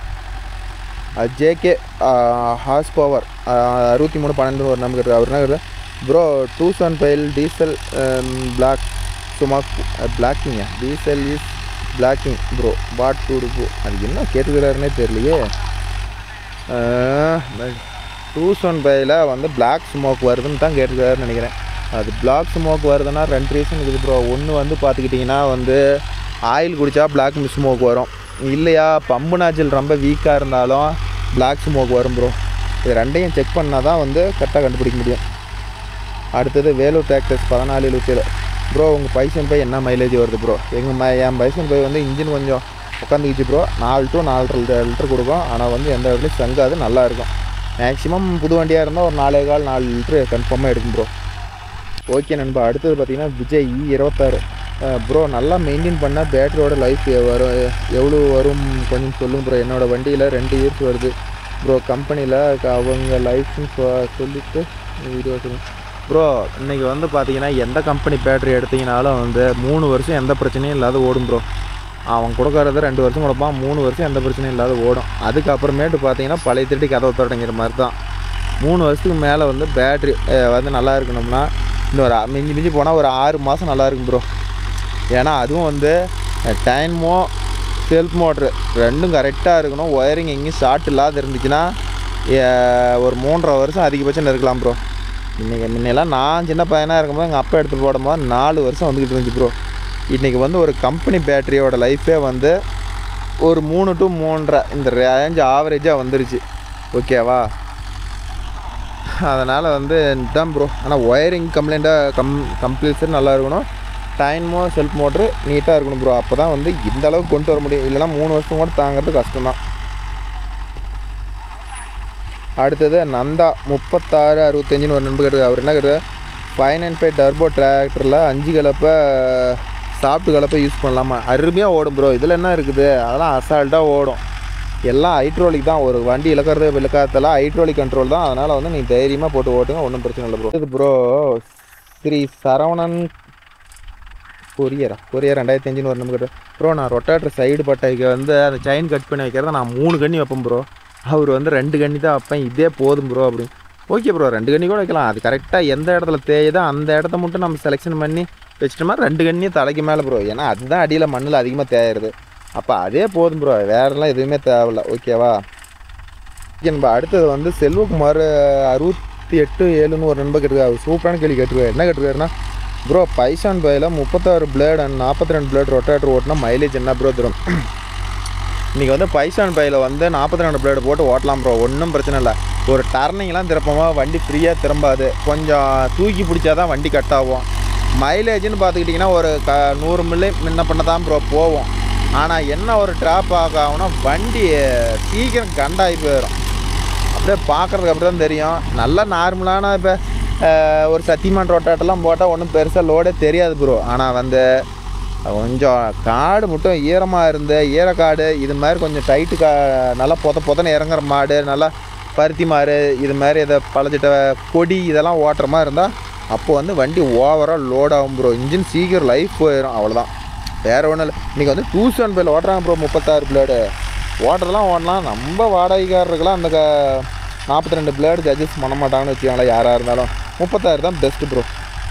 ஜேகே ஹார்ஸ் பவர் அறுபத்தி மூணு பன்னெண்டு ஒரு நம்பர் இருக்குது அவர் என்ன கேட்குறாரு bro two seven five diesel block சும்மா பிளாக்கிங்க டீசல் இஸ் பிளாக்கிங் ப்ரோ பாட் டூ ப்ரோ அது என்ன கேட்டுக்கிறாருன்னே தெரியலையே டூ செவன் ஃபைவ்ல வந்து பிளாக் ஸ்மோக் வருதுன்னு தான் கேட்டிருக்காருன்னு நினைக்கிறேன் அது பிளாக் ஸ்மோக் வருதுன்னா ரெண்டு ரீசன் இருக்குது ப்ரோ ஒன்று வந்து பார்த்துக்கிட்டிங்கன்னா வந்து ஆயில் குடித்தா பிளாக் ஸ்மோக் வரும் இல்லையா பம்பு நாச்சல் ரொம்ப வீக்காக இருந்தாலும் பிளாக் ஸ்மோக் வரும் ப்ரோ இது ரெண்டையும் செக் பண்ணால் தான் வந்து கரெக்டாக கண்டுபிடிக்க முடியும் அடுத்தது வேலூர் டிராக்டர்ஸ் பதினாலு எழுபத்தேழு ப்ரோ உங்கள் பைசன் பை என்ன மைலேஜ் வருது ப்ரோ எங்கள் மை என் பைசன் பை வந்து இன்ஜின் கொஞ்சம் உட்காந்துக்கிச்சு ப்ரோ நாலு டு நாலரை லிட்டர் கொடுக்கும் ஆனால் வந்து எந்த இடத்துலையும் சங்காது நல்லா இருக்கும் மேக்ஸிமம் புது வண்டியாக இருந்தால் ஒரு நாலே கால் நாலு லிட்ரு கன்ஃபார்மாக எடுக்கும் ப்ரோ ஓகே நண்பா அடுத்தது பார்த்தீங்கன்னா விஜய் இ இருபத்தாறு ப்ரோ நல்லா மெயின்டைன் பண்ணால் பேட்டரியோட லைஃப் வரும் எவ்வளோ வரும் கொஞ்சம் சொல்லுங்க ப்ரோ என்னோடய வண்டியில் ரெண்டு இயர்ஸ் வருது ப்ரோ கம்பெனியில் அவங்க லைஃப்னு சொல்லிட்டு வீடியோ ப்ரோ இன்றைக்கி வந்து பார்த்தீங்கன்னா எந்த கம்பெனி பேட்டரி எடுத்தீங்கனாலும் வந்து மூணு வருஷம் எந்த பிரச்சனையும் இல்லாத ஓடும் ப்ரோ அவன் கொடுக்கறது ரெண்டு வருஷம் கொடுப்பான் மூணு வருஷம் எந்த பிரச்சனையும் இல்லாத ஓடும் அதுக்கப்புறமேட்டு பார்த்தீங்கன்னா பழைய திருட்டி கதவை தொடங்கிற மாதிரி தான் மூணு வருஷத்துக்கு மேலே வந்து பேட்ரி வந்து நல்லா இருக்கணும்னா இன்னொரு அ- மிஞ்சி மிஞ்சி போனால் ஒரு ஆறு மாதம் நல்லா இருக்கும் ப்ரோ ஏன்னா அதுவும் வந்து டைமோ செல்ஃப் மோட்ரு ரெண்டும் கரெக்டாக இருக்கணும் ஒயரிங் எங்கேயும் ஷார்ட் இல்லாத இருந்துச்சுன்னா ஏ- ஒரு மூன்றரை வருஷம் அதிகபட்சம் இருக்கலாம் ப்ரோ இன்றைக்கி முன்னெல்லாம் நான் சின்ன பையனாக இருக்கும்போது எங்கள் அப்பா எடுத்து போடும்போது நாலு வருஷம் வந்துக்கிட்டு இருந்துச்சு ப்ரோ இன்றைக்கி வந்து ஒரு கம்பெனி பேட்டரியோட லைஃபே வந்து ஒரு மூணு டு மூன்றரை இந்த ரேஞ்ச் ஆவரேஜாக வந்துருச்சு ஓகேவா அதனால் வந்து தான் ப்ரோ ஆனால் ஒயரிங் கம்ப்ளைண்ட்டாக கம் கம்ப்ளீட்ஸும் நல்லா இருக்கணும் டைமோ செல்ஃப் மோட்ரு நீட்டாக இருக்கணும் ப்ரோ அப்போ தான் வந்து இந்த அளவுக்கு கொண்டு வர முடியும் இல்லைன்னா மூணு வருஷம் கூட தாங்கிறது கஷ்டம் தான் அடுத்தது நந்தா முப்பத்தாறு அறுபத்தஞ்சுன்னு ஒரு நண்பர் கேட்டு அவர் என்ன கேட்டு ஃபைவ் நைன் ஃபைவ் டர்போ டிராக்டரில் அஞ்சு கலப்பை சாப்பிட்டு கலப்பை யூஸ் பண்ணலாமா அருமையாக ஓடும் ப்ரோ இதில் என்ன இருக்குது அதெல்லாம் அசால்ட்டாக ஓடும் எல்லாம் ஹைட்ரோலிக் தான் ஒரு வண்டி இழக்கிறது இழக்காதெல்லாம் ஹைட்ரோலிக் கண்ட்ரோல் தான் அதனால் வந்து நீ தைரியமாக போட்டு ஓட்டுங்க ஒன்றும் பிரச்சனை இல்லை ப்ரோ இது ப்ரோ ஸ்ரீ சரவணன் கொரியரா கொரியர் ரெண்டாயிரத்தி அஞ்சுன்னு ஒரு நம்பர் ப்ரோ நான் ரொட்டாட்டர் சைடு பட்டைக்கு வந்து அந்த செயின் கட் பண்ணி வைக்கிறத நான் மூணு கண்ணி வைப்பேன் ப்ரோ அவர் வந்து ரெண்டு கண்ணி தான் வைப்பேன் இதே போதும் ப்ரோ அப்படின்னு ஓகே ப்ரோ ரெண்டு கண்ணி கூட வைக்கலாம் அது கரெக்டாக எந்த இடத்துல தேயுதோ அந்த இடத்த மட்டும் நம்ம செலெக்ஷன் பண்ணி வச்சிட்டோமா ரெண்டு கண்ணியும் தலைக்கு மேலே ப்ரோ ஏன்னா அதுதான் அடியில் மண்ணில் அதிகமாக தேயுறது அப்போ அதே போதும் ப்ரோ வேறெல்லாம் எதுவுமே தேவையில்ல ஓகேவா ஓகே நண்பா அடுத்தது வந்து செல்வகுமார் அறுபத்தி எட்டு ஏழுன்னு ஒரு நண்பர் கேட்டுருக்காரு அவர் சூப்பரான கேள்வி கேட்டுருக்காரு என்ன கேட்டுருக்காருன்னா ப்ரோ பைசான் பையில் முப்பத்தாறு பிளேட் அண்ட் நாற்பத்தி ரெண்டு பிளேட் ரொட்டேட்டர் ஓட்டினா மைலேஜ் என்ன ப்ரோ தரும் இன்றைக்கி வந்து பைசான் பையில் வந்து நாற்பத்தி ரெண்டு பிளேடு போட்டு ஓட்டலாம் ப்ரோ ஒன்றும் பிரச்சனை இல்லை ஒரு டர்னிங்லாம் திருப்பமா வண்டி ஃப்ரீயாக திரும்பாது கொஞ்சம் தூக்கி பிடிச்சா தான் வண்டி கட் ஆகும் மைலேஜ்னு பார்த்துக்கிட்டிங்கன்னா ஒரு க நூறு மில்லி முன்ன பண்ண தான் ப்ரோ போவோம் ஆனால் என்ன ஒரு ட்ராப் ஆகும்னா வண்டி சீக்கிரம் கண்டாகி போயிடும் அப்படியே பார்க்குறதுக்கு அப்படி தான் தெரியும் நல்லா நார்மலான இப்போ ஒரு சத்தியமான் ரோட்டாட்டெல்லாம் போட்டால் ஒன்றும் பெருசாக லோடே தெரியாது ப்ரோ ஆனால் வந்து கொஞ்சம் காடு மட்டும் ஈரமாக இருந்து ஈரக்காடு இது மாதிரி கொஞ்சம் டைட்டு கா நல்லா பொத பொதன்னு இறங்குற மாடு நல்லா பருத்தி மாடு இது மாதிரி இதை பழச்சிட்ட கொடி இதெல்லாம் ஓட்டுற மாதிரி இருந்தால் அப்போ வந்து வண்டி ஓவராக லோட் ஆகும் ப்ரோ இன்ஜின் சீக்கிரம் லைஃப் போயிடும் அவ்வளோதான் வேறு ஒன்றும் இல்லை இன்றைக்கி வந்து டூ செவன் பேர் ஓட்டுறாங்க ப்ரோ முப்பத்தாறு பிளேடு ஓட்டுறதெல்லாம் ஓடலாம் நம்ம வாடகைக்காரருக்கெல்லாம் அந்த நாற்பத்தி ரெண்டு பிளேடு அட்ஜஸ்ட் பண்ண மாட்டாங்கன்னு வச்சுக்கோங்களேன் யாராக இருந்தாலும் முப்பத்தாறு தான் பெஸ்ட்டு ப்ரோ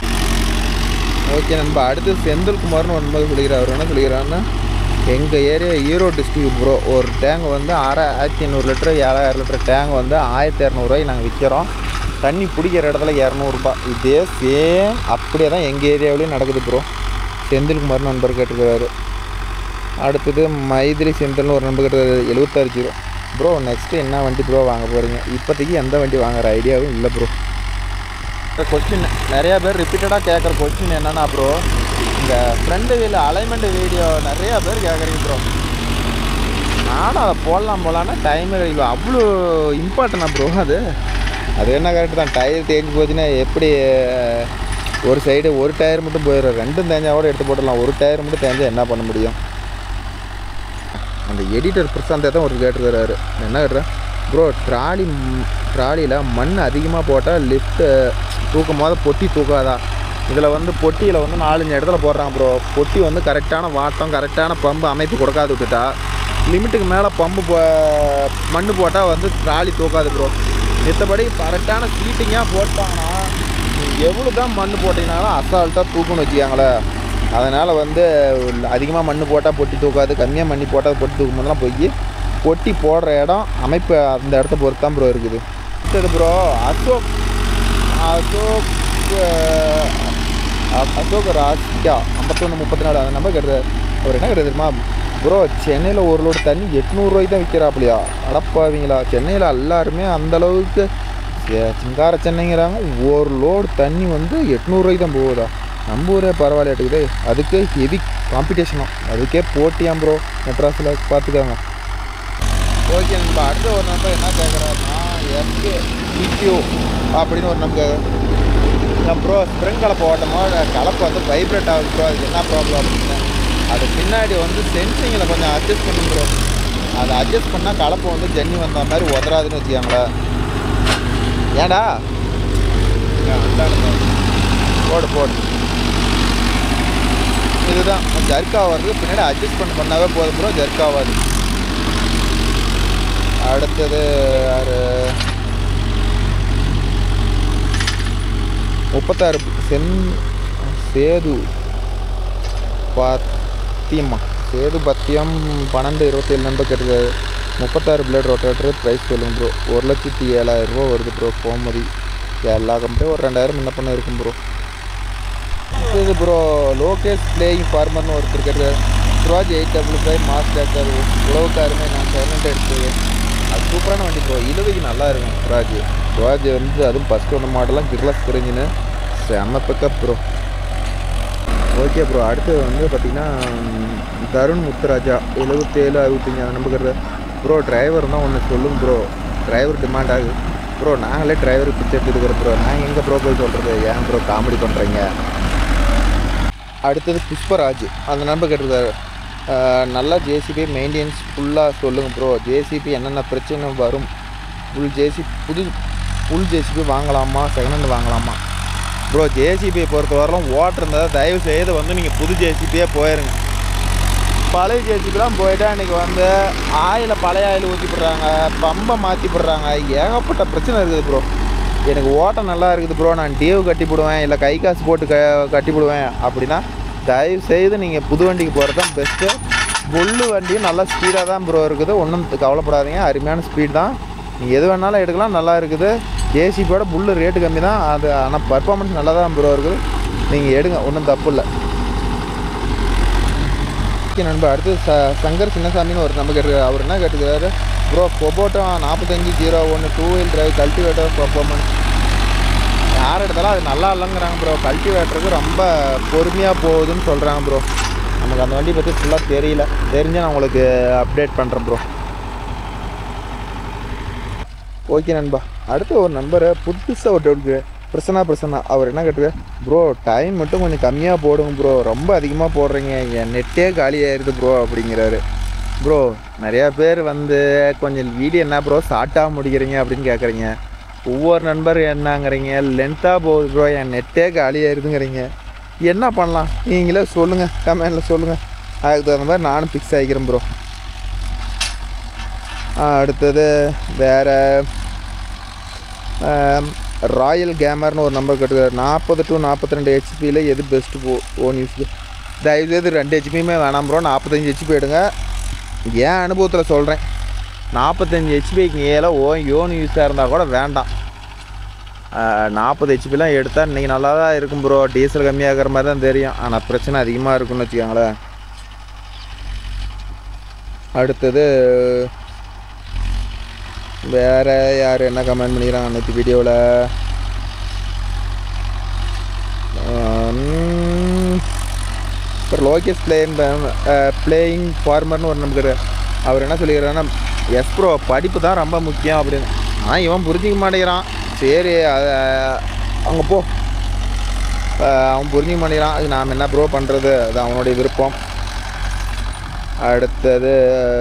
ஓகே நண்பா அடுத்து செந்தில்குமார்னு ஒன்பது சொல்லிக்கிறார் அவர் என்ன சொல்லிக்கிறாருன்னா எங்கள் ஏரியா ஈரோடு டிஸ்ட்ரிக்ட் ப்ரோ ஒரு டேங்க் வந்து ஆறாயிரத்தி ஐநூறு லிட்டரு ஏழாயிரம் லிட்டர் டேங்க் வந்து ஆயிரத்தி இரநூறுவாய்க்கு நாங்கள் விற்கிறோம் தண்ணி பிடிக்கிற இடத்துல இரநூறுபா இதே சேம் அப்படியே தான் எங்கள் ஏரியாவிலையும் நடக்குது ப்ரோ செந்தில்குமார்னு நண்பர் கேட்டுக்கிறாரு அடுத்தது மைதிலி செந்தில்னு ஒரு நண்பர் கேட்டுக்கிறாரு எழுபத்தாறு ஜீரோ ப்ரோ நெக்ஸ்ட்டு என்ன வண்டி ப்ரோ வாங்க போகிறீங்க இப்போதைக்கு எந்த வண்டி வாங்குற ஐடியாவும் இல்லை ப்ரோ கொஸ்டின் நிறையா பேர் ரிப்பீட்டடாக கேட்குற கொஸ்டின் என்னன்னா ப்ரோ இந்த ஃப்ரண்ட் வீல் அலைன்மெண்ட் வீடியோ நிறையா பேர் கேட்குறீங்க ப்ரோ நானும் அதை போடலாம் போடலான்னா டைம் கிடைக்கல அவ்வளோ இம்பார்ட்டனா ப்ரோ அது அது என்ன கரெக்டு தான் டயர் தேஞ்சு போச்சுன்னா எப்படி ஒரு சைடு ஒரு டயர் மட்டும் போயிடும் ரெண்டும் தேஞ்சா கூட எடுத்து போட்டுடலாம் ஒரு டயர் மட்டும் தேஞ்சா என்ன பண்ண முடியும் அந்த எடிட்டர் பிரசாந்த் தான் ஒரு கேட்டுருக்காரு என்ன கேட்டுறேன் ப்ரோ ட்ராலி ட்ராலியில் மண் அதிகமாக போட்டால் லிஃப்ட்டு தூக்கும் போது பொட்டி தூக்காதா இதில் வந்து பொட்டியில் வந்து நாலஞ்சு இடத்துல போடுறாங்க ப்ரோ பொட்டி வந்து கரெக்டான வாட்டம் கரெக்டான பம்பு அமைப்பு கொடுக்காது விட்டுட்டா லிமிட்டுக்கு மேலே பம்பு போ மண் போட்டால் வந்து ட்ராலி தூக்காது ப்ரோ மித்தபடி கரெக்டான சீட்டிங்காக போட்டாங்கன்னா எவ்வளோ தான் மண் போட்டிங்கனாலும் அசால்ட்டாக தூக்குன்னு வச்சுக்காங்களேன் அதனால் வந்து அதிகமாக மண் போட்டால் பொட்டி தூக்காது கம்மியாக மண்ணி போட்டால் பொட்டி தூக்கும் போதெல்லாம் போய் பொட்டி போடுற இடம் அமைப்பு அந்த இடத்த பொறுத்து தான் ப்ரோ இருக்குது அடுத்தது ப்ரோ அசோக் அசோக் அஹ், அ- அசோக் ராஜ்யா ஐம்பத்தொன்று முப்பத்தி நாலு அந்த நம்பர் கேட்டது அவர் என்ன கேட்டது தெரியுமா ப்ரோ சென்னையில் ஒரு லோடு தண்ணி எட்நூறுரூவாய்க்கு தான் விற்கிறாப்புலையா அடப்பாவீங்களா சென்னையில் எல்லாருமே அந்த அளவுக்கு சே- சிங்கார சென்னைங்கிறாங்க ஒரு லோடு தண்ணி வந்து எட்நூறுரூவாய்க்கு தான் போகுதா நம்ம ஊரே பரவாயில்லையாட்டுக்குது அதுக்கு ஹெவி காம்படிஷனும் அதுக்கே போட்டியாம் ப்ரோ மெட்ராஸில் பார்த்துக்கோங்க ஓகே நண்பா அடுத்த ஒரு நம்பர் என்ன கேட்குறாருன்னா எஸ்கே டிடிஓ அப்படின்னு ஒரு நம்பர் ப்ரோ ஸ்ப்ரிங் கலப்பை ஓட்டும் போது கலப்பை வந்து வைப்ரேட் ஆகுது ப்ரோ அதுக்கு என்ன ப்ராப்ளம் அப்படின்னு அது பின்னாடி வந்து சென்சிங்கில் கொஞ்சம் அட்ஜஸ்ட் பண்ணும் ப்ரோ அதை அட்ஜஸ்ட் பண்ணால் கலப்பை வந்து ஜன்னி வந்த மாதிரி உதறாதுன்னு வச்சுக்கோங்களேன் ஏன்டா இங்க அந்தாண்ட போடு போடு இதுதான் ஜர்க் ஆகிறது பின்னாடி அட்ஜஸ்ட் பண்ண பண்ணாவே போதும் ப்ரோ ஜர்க் ஆகாது அடுத்தது யாரு முப்பத்தாறு சென் சேது பத்தியம்மா சேது பத்தியம் பன்னெண்டு இருபத்தேழு நம்பர் கேட்டுருக்காரு முப்பத்தாறு பிளேட் ரொட்டேட்டர் ப்ரைஸ் சொல்லுங்க ப்ரோ ஒரு லட்சத்தி ஏழாயிரம் ரூபா வருது ப்ரோ கோமதி எல்லா கம்பெனியும் ஒரு ரெண்டாயிரம் முன்ன பண்ண இருக்கும் ப்ரோ இது ப்ரோ லோகேஷ் பிளேயிங் ஃபார்மர்னு ஒருத்தர் கேட்டார் சுராஜ் எயிட் டபுள் ஃபைவ் மாஸ் டேக்கர் உழவுக்காருமே நான் சைலண்ட் எடுத்தது அது சூப்பரான வண்டி ப்ரோ இழுவைக்கு நல்லா இருக்கும் சுராஜ் சுராஜ் வந்து அதுவும் ஃபஸ்ட் ஒன்று மாடலாம் கிர்லஸ் தெரிஞ்சுன்னு செம்ம பிக்கப் ப்ரோ ஓகே ப்ரோ அடுத்தது வந்து பார்த்திங்கன்னா ம், தருண் முத்துராஜா எழுபத்தேழு அறுபத்தஞ்சி அந்த நம்புகிறது ப்ரோ டிரைவர் தான் ஒன்று சொல்லுங்க ப்ரோ டிரைவர் டிமாண்ட் ஆகுது ப்ரோ நாங்களே டிரைவர் பிச்சை எடுத்துக்கிறோம் ப்ரோ நாங்கள் எங்கே ப்ரோ போய் சொல்கிறது ஏன் ப்ரோ காமெடி பண்ணுறீங்க அடுத்தது புஷ்பராஜ் அந்த நம்பர் கேட்டிருக்காரு அஹ், நல்லா ஜேசிபி மெயின்டெனன்ஸ் ஃபுல்லாக சொல்லுங்கள் ப்ரோ ஜேசிபி என்னென்ன பிரச்சனை வரும் ஃபுல் ஜேசிபி புது ஃபுல் ஜேசிபி வாங்கலாமா செகண்ட் ஹேண்ட் வாங்கலாமா ப்ரோ ஜேசிபியை பொறுத்தவரையிலும் ஓட்டுருந்தா தயவு செய்து வந்து நீங்கள் புது ஜேசிபியே போயிருங்க பழைய ஜேசிபிலாம் போயிட்டா இன்றைக்கி வந்து ஆயிலை பழைய ஆயில் ஊற்றி போடுறாங்க பம்பை மாற்றி போடுறாங்க ஏகப்பட்ட பிரச்சனை இருக்குது ப்ரோ எனக்கு ஓட்டம் நல்லா இருக்குது ப்ரோ நான் டியூ கட்டி போடுவேன் இல்லை கை காசு போட்டு க கட்டி போடுவேன் அப்படின்னா தயவு செய்து நீங்கள் புது வண்டிக்கு போகிறது தான் பெஸ்ட்டு புல்லு வண்டியும் நல்லா ஸ்பீடாக தான் ப்ரோ இருக்குது ஒன்றும் கவலைப்படாதீங்க அருமையான ஸ்பீட் தான் நீங்கள் எது வேணாலும் எடுக்கலாம் நல்லா இருக்குது ஜேசிபியோட புல்லு ரேட்டு கம்மி தான் அது ஆனால் பர்ஃபார்மன்ஸ் நல்லா தான் ப்ரோ இருக்குது நீங்கள் எடுங்க ஒன்றும் தப்பு இல்லை ஓகே நண்பா அடுத்து ச சங்கர் சின்னசாமின்னு ஒரு நம்பர் கேட்டிருக்காரு அவர் என்ன கேட்டுக்கிறாரு ப்ரோ கொபோட்டோ நாற்பத்தஞ்சு ஜீரோ ஒன்று two wheel drive cultivator performance யார் எடுத்தாலும் அது நல்லா இல்லைங்கிறாங்க ப்ரோ கல்டிவேட்டருக்கு ரொம்ப பொறுமையாக போகுதுன்னு சொல்கிறாங்க ப்ரோ நமக்கு அந்த வண்டி பற்றி ஃபுல்லாக தெரியல தெரிஞ்சு நான் உங்களுக்கு அப்டேட் பண்ணுறேன் ப்ரோ ஓகே நண்பா அடுத்து ஒரு நம்பரை புதுசாக ஒரு டவுட் பிரசன்னா பிரசன்னா அவர் என்ன கேட்டுருக்காரு ப்ரோ டைம் மட்டும் கொஞ்சம் கம்மியாக போடுங்க ப்ரோ ரொம்ப அதிகமாக போடுறீங்க என் நெட்டே காலி ஆயிடுது ப்ரோ அப்படிங்கிறாரு ப்ரோ நிறையா பேர் வந்து கொஞ்சம் வீடியோ என்ன ப்ரோ ஷார்ட்டாக முடிக்கிறீங்க அப்படின்னு கேட்குறீங்க ஒவ்வொரு நண்பர் என்னங்கிறீங்க லென்த்தாக போகுது ப்ரோ என் நெட்டே காலி ஆயிடுதுங்கிறீங்க என்ன பண்ணலாம் நீங்களே சொல்லுங்கள் கமெண்டில் சொல்லுங்கள் அதுக்கு தகுந்த மாதிரி நானும் ஃபிக்ஸ் ஆகிக்கிறேன் ப்ரோ அடுத்தது வேறு ராயல் கேமர்னு ஒரு நம்பர் கேட்டுக்காரு நாற்பது டு நாற்பத்தி ரெண்டு ஹெச்பியில் எது பெஸ்ட்டு போ ஓன் யூஸ்க்கு தயவுசெய்து ரெண்டு ஹெச்பியுமே வேணாம் ப்ரோ நாற்பத்தஞ்சு ஹெச்பி எடுங்க என் அனுபவத்தில் சொல்கிறேன் நாற்பத்தஞ்சு ஹெச்பிக்கு மேலே ஓ யோன் யூஸாக இருந்தால் கூட வேண்டாம் நாற்பது ஹெச்பிலாம் எடுத்தால் இன்றைக்கி நல்லா தான் இருக்கும் ப்ரோ டீசல் கம்மியாகிற மாதிரி தான் தெரியும் ஆனால் பிரச்சனை அதிகமாக இருக்குன்னு வச்சுக்கோங்களேன் அடுத்தது வேற யார் என்ன கமெண்ட் பண்ணிக்கிறாங்க நேற்று வீடியோவில் அப்புறம் லோகேஷ் பிளேயிங் பிளேயிங் ஃபார்மர்னு ஒரு நமக்கு அவர் என்ன சொல்லிக்கிறாருன்னா எஸ் ப்ரோ படிப்பு தான் ரொம்ப முக்கியம் அப்படின்னு ஆனால் இவன் புரிஞ்சிக்க மாட்டேங்கிறான் சரி அங்கே போ அஹ் அவன் புரிஞ்சிக்க மாட்டேங்கிறான் அது நாம் என்ன ப்ரோ பண்ணுறது அது அவனுடைய விருப்பம் அடுத்தது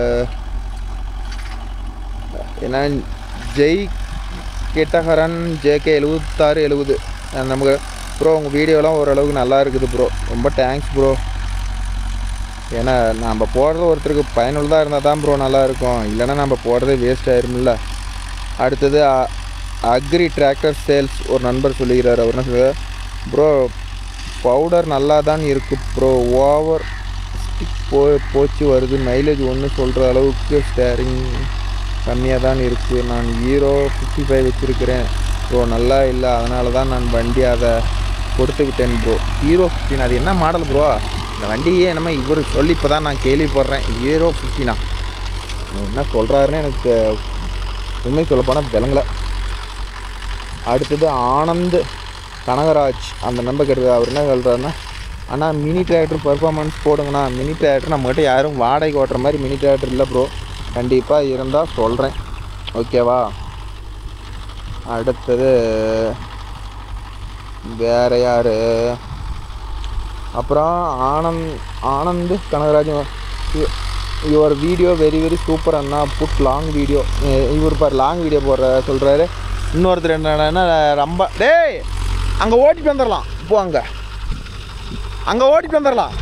என்ன ஜெய் கெட்டஹரன் ஜேகே எழுபத்தாறு எழுபது நமக்கு ப்ரோ உங்கள் வீடியோலாம் ஓரளவுக்கு நல்லா இருக்குது ப்ரோ ரொம்ப தேங்க்ஸ் ப்ரோ ஏன்னா நம்ம போடுறது ஒருத்தருக்கு பயனுள்ளதாக இருந்தால் தான் ப்ரோ நல்லா இருக்கும் இல்லைன்னா நம்ம போடுறதே வேஸ்ட் ஆயிரும்ல அடுத்தது அ- அக்ரி டிராக்டர் சேல்ஸ் ஒரு நண்பர் சொல்லிக்கிறார் அவர் என்ன சொல்லுவார் ப்ரோ பவுடர் நல்லா தான் இருக்குது ப்ரோ ஓவர் ஸ்டிக் போ போச்சு வருது மைலேஜ் ஒன்று சொல்கிற அளவுக்கு ஸ்டேரிங் கம்மியாக தான் இருக்குது நான் ஹீரோ ஃபிஃப்டி ஃபைவ் வச்சுருக்கிறேன் ப்ரோ நல்லா இல்லை அதனால தான் நான் வண்டி அதை கொடுத்து விட்டேன் ப்ரோ ஹீரோ ஃபிஃப்டின் அது என்ன மாடல் ப்ரோ இந்த வண்டியே என்னமோ இவர் சொல்லி இப்போ தான் நான் கேள்விப்படுறேன் ஹீரோ ஃபிஃப்டினா என்ன சொல்கிறாருன்னு எனக்கு உண்மை சொல்லப்போனால் விளங்கலை அடுத்தது ஆனந்த் கனகராஜ் அந்த நம்பர் கேட்டது அவர் என்ன சொல்கிறாருன்னா அண்ணா மினி டிராக்டர் பர்ஃபார்மன்ஸ் போடுங்கண்ணா மினி டிராக்டர் நம்மகிட்ட யாரும் வாடகைக்கு ஓட்டுற மாதிரி மினி டிராக்டர் இல்லை ப்ரோ கண்டிப்பாக இருந்தால் சொல்கிறேன் ஓகேவா அடுத்தது வேற யார் அப்புறம் Anand Anand Kanagaraj your video very very super அண்ணா புட் லாங் வீடியோ இவர் பார் லாங் வீடியோ போடுற சொல்கிறாரு இன்னொருத்தர் என்னன்னா ரொம்ப டேய் அங்கே ஓட்டிட்டு வந்துடலாம் போ அங்கே அங்கே ஓட்டிட்டு வந்துடலாம்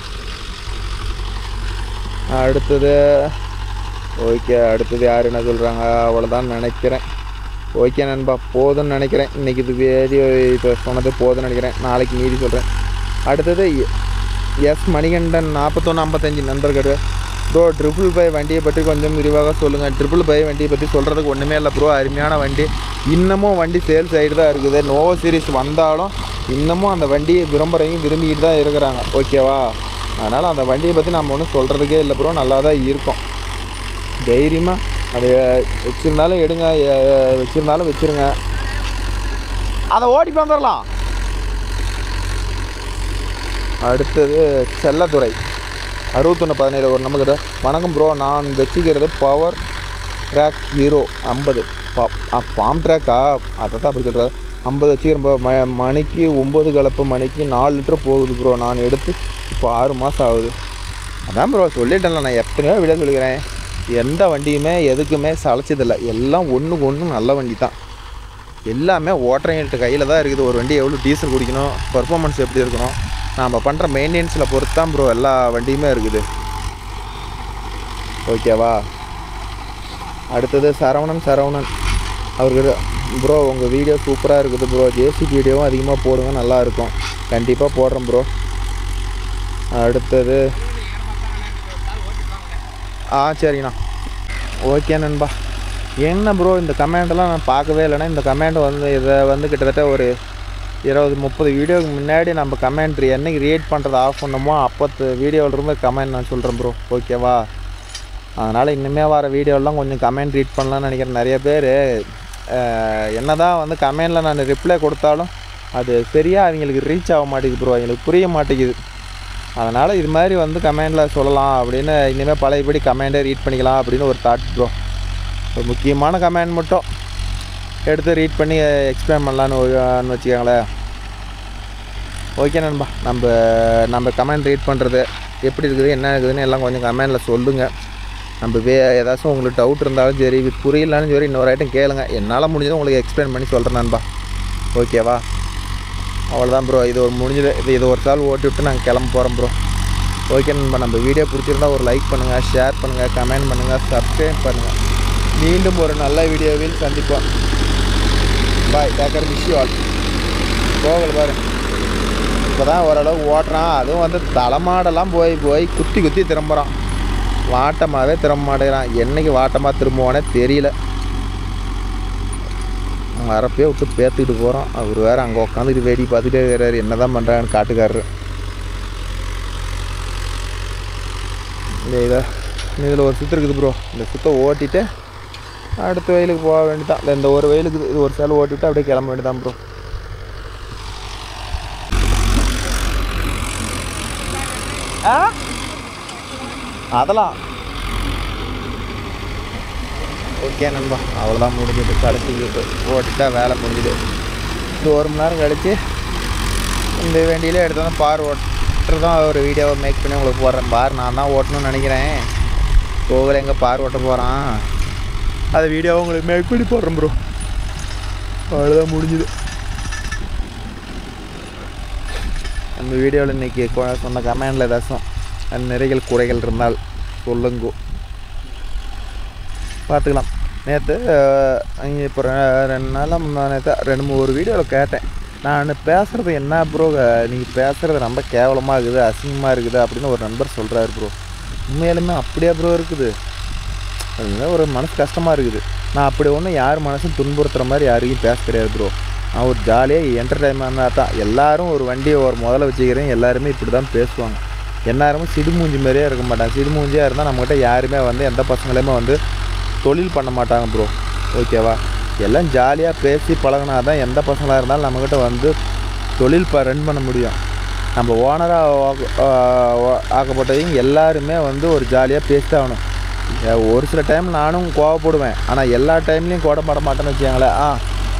அடுத்தது ஓகே அடுத்தது யார் என்ன சொல்கிறாங்க அவ்வளோதான் நினைக்கிறேன் ஓகே நண்பா போதும்னு நினைக்கிறேன் இன்றைக்கி இது வீடியோ இப்போ சொன்னது போதும்னு நினைக்கிறேன் நாளைக்கு மீதி சொல்கிறேன் அடுத்தது எஸ் மணிகண்டன் நாற்பத்தொன்று ஐம்பத்தஞ்சு நண்பர்கள் ப்ரோ ட்ரிபிள் பை வண்டியை பற்றி கொஞ்சம் விரிவாக சொல்லுங்கள் ட்ரிபிள் பை வண்டியை பற்றி சொல்கிறதுக்கு ஒன்றுமே இல்லை ப்ரோ அருமையான வண்டி இன்னமும் வண்டி சேல்ஸ் ஆகிட்டு தான் இருக்குது நோவோ சீரிஸ் வந்தாலும் இன்னமும் அந்த வண்டியை விரும்புகிறவங்க விரும்பிக்கிட்டு தான் இருக்கிறாங்க ஓகேவா அதனால் அந்த வண்டியை பற்றி நம்ம ஒன்றும் சொல்கிறதுக்கே இல்லை ப்ரோ நல்லா தான் இருக்கும் தைரியமாக அது வச்சுருந்தாலும் எடுங்க எ- வச்சுருந்தாலும் வச்சுருங்க அதை ஓட்டி வந்துடலாம் அடுத்தது செல்லத்துறை அறுபத்தொன்று பதினேழு ஒரு நமக்கு வணக்கம் ப்ரோ நான் வச்சுக்கிறது பவர் ட்ராக் ஹீரோ ஐம்பது பாம் ட்ராக்கா அதை தான் அப்படி சொல்கிறார் ஐம்பது வச்சுக்கிறேன் bro. ம மணிக்கு ஒம்பது கலப்பு மணிக்கு நாலு லிட்டர் போகுது ப்ரோ நான் எடுத்து இப்போ ஆறு மாதம் ஆகுது அதான் ப்ரோ சொல்லிட்டேன்ல நான் எத்தனையோ விட சொல்லிக்கிறேன் எந்த வண்டியுமே எதுக்குமே சளைச்சதில்லை எல்லாம் ஒன்றுக்கு ஒன்று நல்ல வண்டி தான் எல்லாமே ஓட்டுறவங்கள்ட்ட கையில் தான் இருக்குது ஒரு வண்டி எவ்வளோ டீசல் குடிக்கணும் பர்ஃபார்மன்ஸ் எப்படி இருக்கணும் நாம் பண்ணுற மெயின்டெனன்ஸில் பொறுத்து தான் ப்ரோ எல்லா வண்டியுமே இருக்குது ஓகேவா அடுத்தது சரவணன் சரவணன் அவருக்கு ப்ரோ உங்கள் வீடியோ சூப்பராக இருக்குது ப்ரோ ஜேசி வீடியோவும் அதிகமாக போடுங்க நல்லா இருக்கும் கண்டிப்பாக போடுறேன் ப்ரோ அடுத்தது ஆ சரிண்ணா ஓகே நண்பா என்ன ப்ரோ இந்த கமெண்டெல்லாம் நான் பார்க்கவே இல்லைன்னா இந்த கமெண்ட் வந்து இதை வந்து கிட்டத்தட்ட ஒரு இருபது முப்பது வீடியோக்கு முன்னாடி நம்ம கமெண்ட் என்னைக்கு ரியேட் பண்ணுறது ஆஃப் பண்ணமோ அப்போத்து வீடியோவில் இருந்து கமெண்ட் நான் சொல்கிறேன் ப்ரோ ஓகேவா அதனால் இன்னுமே வர வீடியோலாம் கொஞ்சம் கமெண்ட் ரீட் பண்ணலாம்னு நினைக்கிறேன் நிறைய பேர் என்ன தான் வந்து கமெண்டில் நான் ரிப்ளை கொடுத்தாலும் அது சரியாக அவங்களுக்கு ரீச் ஆக மாட்டேங்குது ப்ரோ அவங்களுக்கு புரிய மாட்டேங்குது அதனால் இது மாதிரி வந்து கமெண்டில் சொல்லலாம் அப்படின்னு இனிமேல் பழையபடி கமெண்டை ரீட் பண்ணிக்கலாம் அப்படின்னு ஒரு தாட் ப்ரோ ஒரு முக்கியமான கமெண்ட் மட்டும் எடுத்து ரீட் பண்ணி எக்ஸ்பிளைன் பண்ணலான்னு ஒரு- ன்னு வச்சுக்கோங்களேன் ஓகே நண்பா நம்ம நம்ம கமெண்ட் ரீட் பண்ணுறது எப்படி இருக்குது என்ன இருக்குதுன்னு எல்லாம் கொஞ்சம் கமெண்டில் சொல்லுங்கள் நம்ம வே ஏதாச்சும் உங்களுக்கு டவுட் இருந்தாலும் சரி இது புரியலனாலும் சரி இன்னொரு ஐட்டம் கேளுங்க என்னால் முடிஞ்சதை உங்களுக்கு எக்ஸ்பிளைன் பண்ணி சொல்கிறேன் நண்பா ஓகேவா அவ்வளோதான் ப்ரோ இது ஒரு முடிஞ்சது இது இது ஒரு சால் ஓட்டி விட்டு நாங்கள் கிளம்ப போகிறோம் ப்ரோ ஓகே நண்பா நம்ம வீடியோ பிடிச்சிருந்தா ஒரு லைக் பண்ணுங்கள் ஷேர் பண்ணுங்கள் கமெண்ட் பண்ணுங்கள் சப்ஸ்கிரைப் பண்ணுங்கள் மீண்டும் ஒரு நல்ல வீடியோவில் சந்திப்போம் bye take care miss you all போகல பாரு இப்போ தான் ஓரளவு ஓட்டுறான் அதுவும் வந்து தலைமாடெல்லாம் போய் போய் குத்தி குத்தி திரும்புகிறான் வாட்டமாகவே திரும்ப மாட்டேங்கிறான் என்னைக்கு வாட்டமாக திரும்புவானே தெரியல வரப்பே விட்டு பேத்துக்கிட்டு போகிறோம் அவர் வேறு அங்கே உட்காந்துட்டு வேடி பார்த்துட்டே இருக்கிறாரு என்ன தான் பண்ணுறான்னு காட்டுக்காரரு இந்த இதை இதில் ஒரு சுற்று இருக்குது ப்ரோ இந்த சுத்தை ஓட்டிட்டு அடுத்த வயலுக்கு போக வேண்டியதான் இல்லை இந்த ஒரு வயலுக்கு இது ஒரு சேலை ஓட்டிவிட்டு அப்படியே கிளம்ப வேண்டியதான் ப்ரோ ஆ அதெல்லாம் ஓகே நண்பா அவ்வளோதான் முடிஞ்சது கடைசி ஓட்டிட்டா வேலை முடிஞ்சுது இது ஒரு மணி நேரம் கழிச்சு இந்த வண்டியிலே எடுத்து வந்து பார் ஓட்டுறதும் ஒரு வீடியோவை மேக் பண்ணி உங்களுக்கு போடுறேன் பார் நான் தான் ஓட்டணும்னு நினைக்கிறேன் கோவில் எங்கே பார் ஓட்ட போகிறான் அது வீடியோவை உங்களுக்கு மேக் பண்ணி போடுறேன் ப்ரோ அவ்வளோதான் முடிஞ்சுது அந்த வீடியோவில் இன்றைக்கி சொன்ன கமெண்டில் ஏதாச்சும் அந்த நிறைகள் குறைகள் இருந்தால் சொல்லுங்கோ பார்த்துக்கலாம் நேற்று இங்கே இப்போ ரெ- ரெண்டு நாளாக முந்தா நேற்று ரெண்டு மூணு ஒரு வீடியோவில் கேட்டேன் நான் பேசுகிறது என்ன ப்ரோ நீங்கள் பேசுகிறது ரொம்ப கேவலமாக இருக்குது அசிங்கமாக இருக்குது அப்படின்னு ஒரு நண்பர் சொல்கிறாரு ப்ரோ உண்மையாலுமே அப்படியே ப்ரோ இருக்குது அதனால ஒரு மனசு கஷ்டமாக இருக்குது நான் அப்படி ஒன்றும் யார் மனசும் துன்புறுத்துற மாதிரி யாரையும் பேச கிடையாது ப்ரோ நான் ஒரு ஜாலியாக என்டர்டைன்மெண்ட்டாக தான் எல்லாரும் ஒரு வண்டியை ஒரு முதல்ல வச்சுக்கிறேன் எல்லாருமே இப்படி தான் பேசுவாங்க எல்லாருமே சிடுமூஞ்சி மாதிரியே இருக்க மாட்டாங்க சிடுமூஞ்சியாக இருந்தால் நம்மகிட்ட யாருமே வந்து எந்த பசங்களையுமே வந்து தொழில் பண்ண மாட்டாங்க ப்ரோ ஓகேவா எல்லாம் ஜாலியாக பேசி பழகினா தான் எந்த பசங்களாக இருந்தாலும் நம்மக்கிட்ட வந்து தொழில் ப ரன் பண்ண முடியும் நம்ம ஓனராக ஆக்கப்பட்டவங்க எல்லாருமே வந்து ஒரு ஜாலியாக பேசிட்டு ஆகணும் ஏ, ஒரு சில டைம் நானும் கோவப்படுவேன் ஆனால் எல்லா டைம்லேயும் கோடப்பட மாட்டேன்னு வச்சுக்கோங்களேன் ஆ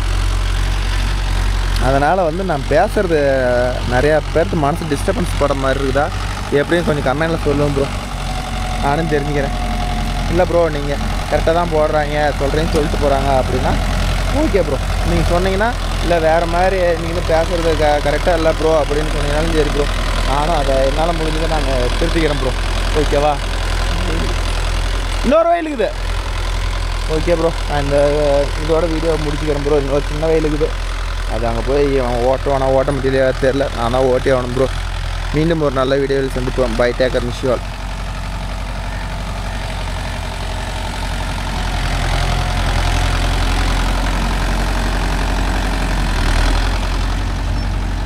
அதனால் வந்து நான் பேசுகிறது நிறையா பேர்த்து மனசு டிஸ்டர்பன்ஸ் பட மாதிரி இருக்குதா எப்படின்னு கொஞ்சம் கமெண்டில் சொல்லுங்க ப்ரோ நானும் தெரிஞ்சுக்கிறேன் இல்லை ப்ரோ நீங்கள் கரெக்டாக தான் போடுறாங்க சொல்கிறேன்னு சொல்லிட்டு போகிறாங்க அப்படின்னா ஓகே ப்ரோ நீங்கள் சொன்னீங்கன்னா இல்லை வேறு மாதிரி நீங்கள் பேசுகிறது க கரெக்டாக இல்லை ப்ரோ அப்படின்னு சொன்னீங்கனாலும் சரி ப்ரோ நானும் அதை என்னால் முடிஞ்சதை நாங்கள் திருத்திக்கிறேன் ப்ரோ ஓகேவா இன்னொரு வயல் இருக்குது ஓகே ப்ரோ நான் இந்த இதோட வீடியோ முடிச்சுக்கிறேன் ப்ரோ இன்னொரு சின்ன வயல் இருக்குது அது அங்கே போய் அவன் ஓட்டுவானா ஓட்ட முடியலையா தெரில நான் தான் ஓட்டி ஆகணும் ப்ரோ மீண்டும் ஒரு நல்ல வீடியோவில் சந்திப்போம் பை டேக்கர் மிஷ்யூல்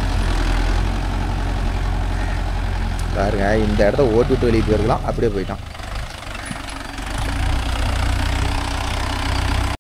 பாருங்க இந்த இடத்த ஓட்டி விட்டு வெளியே போயிருக்கலாம் அப்படியே போயிட்டான்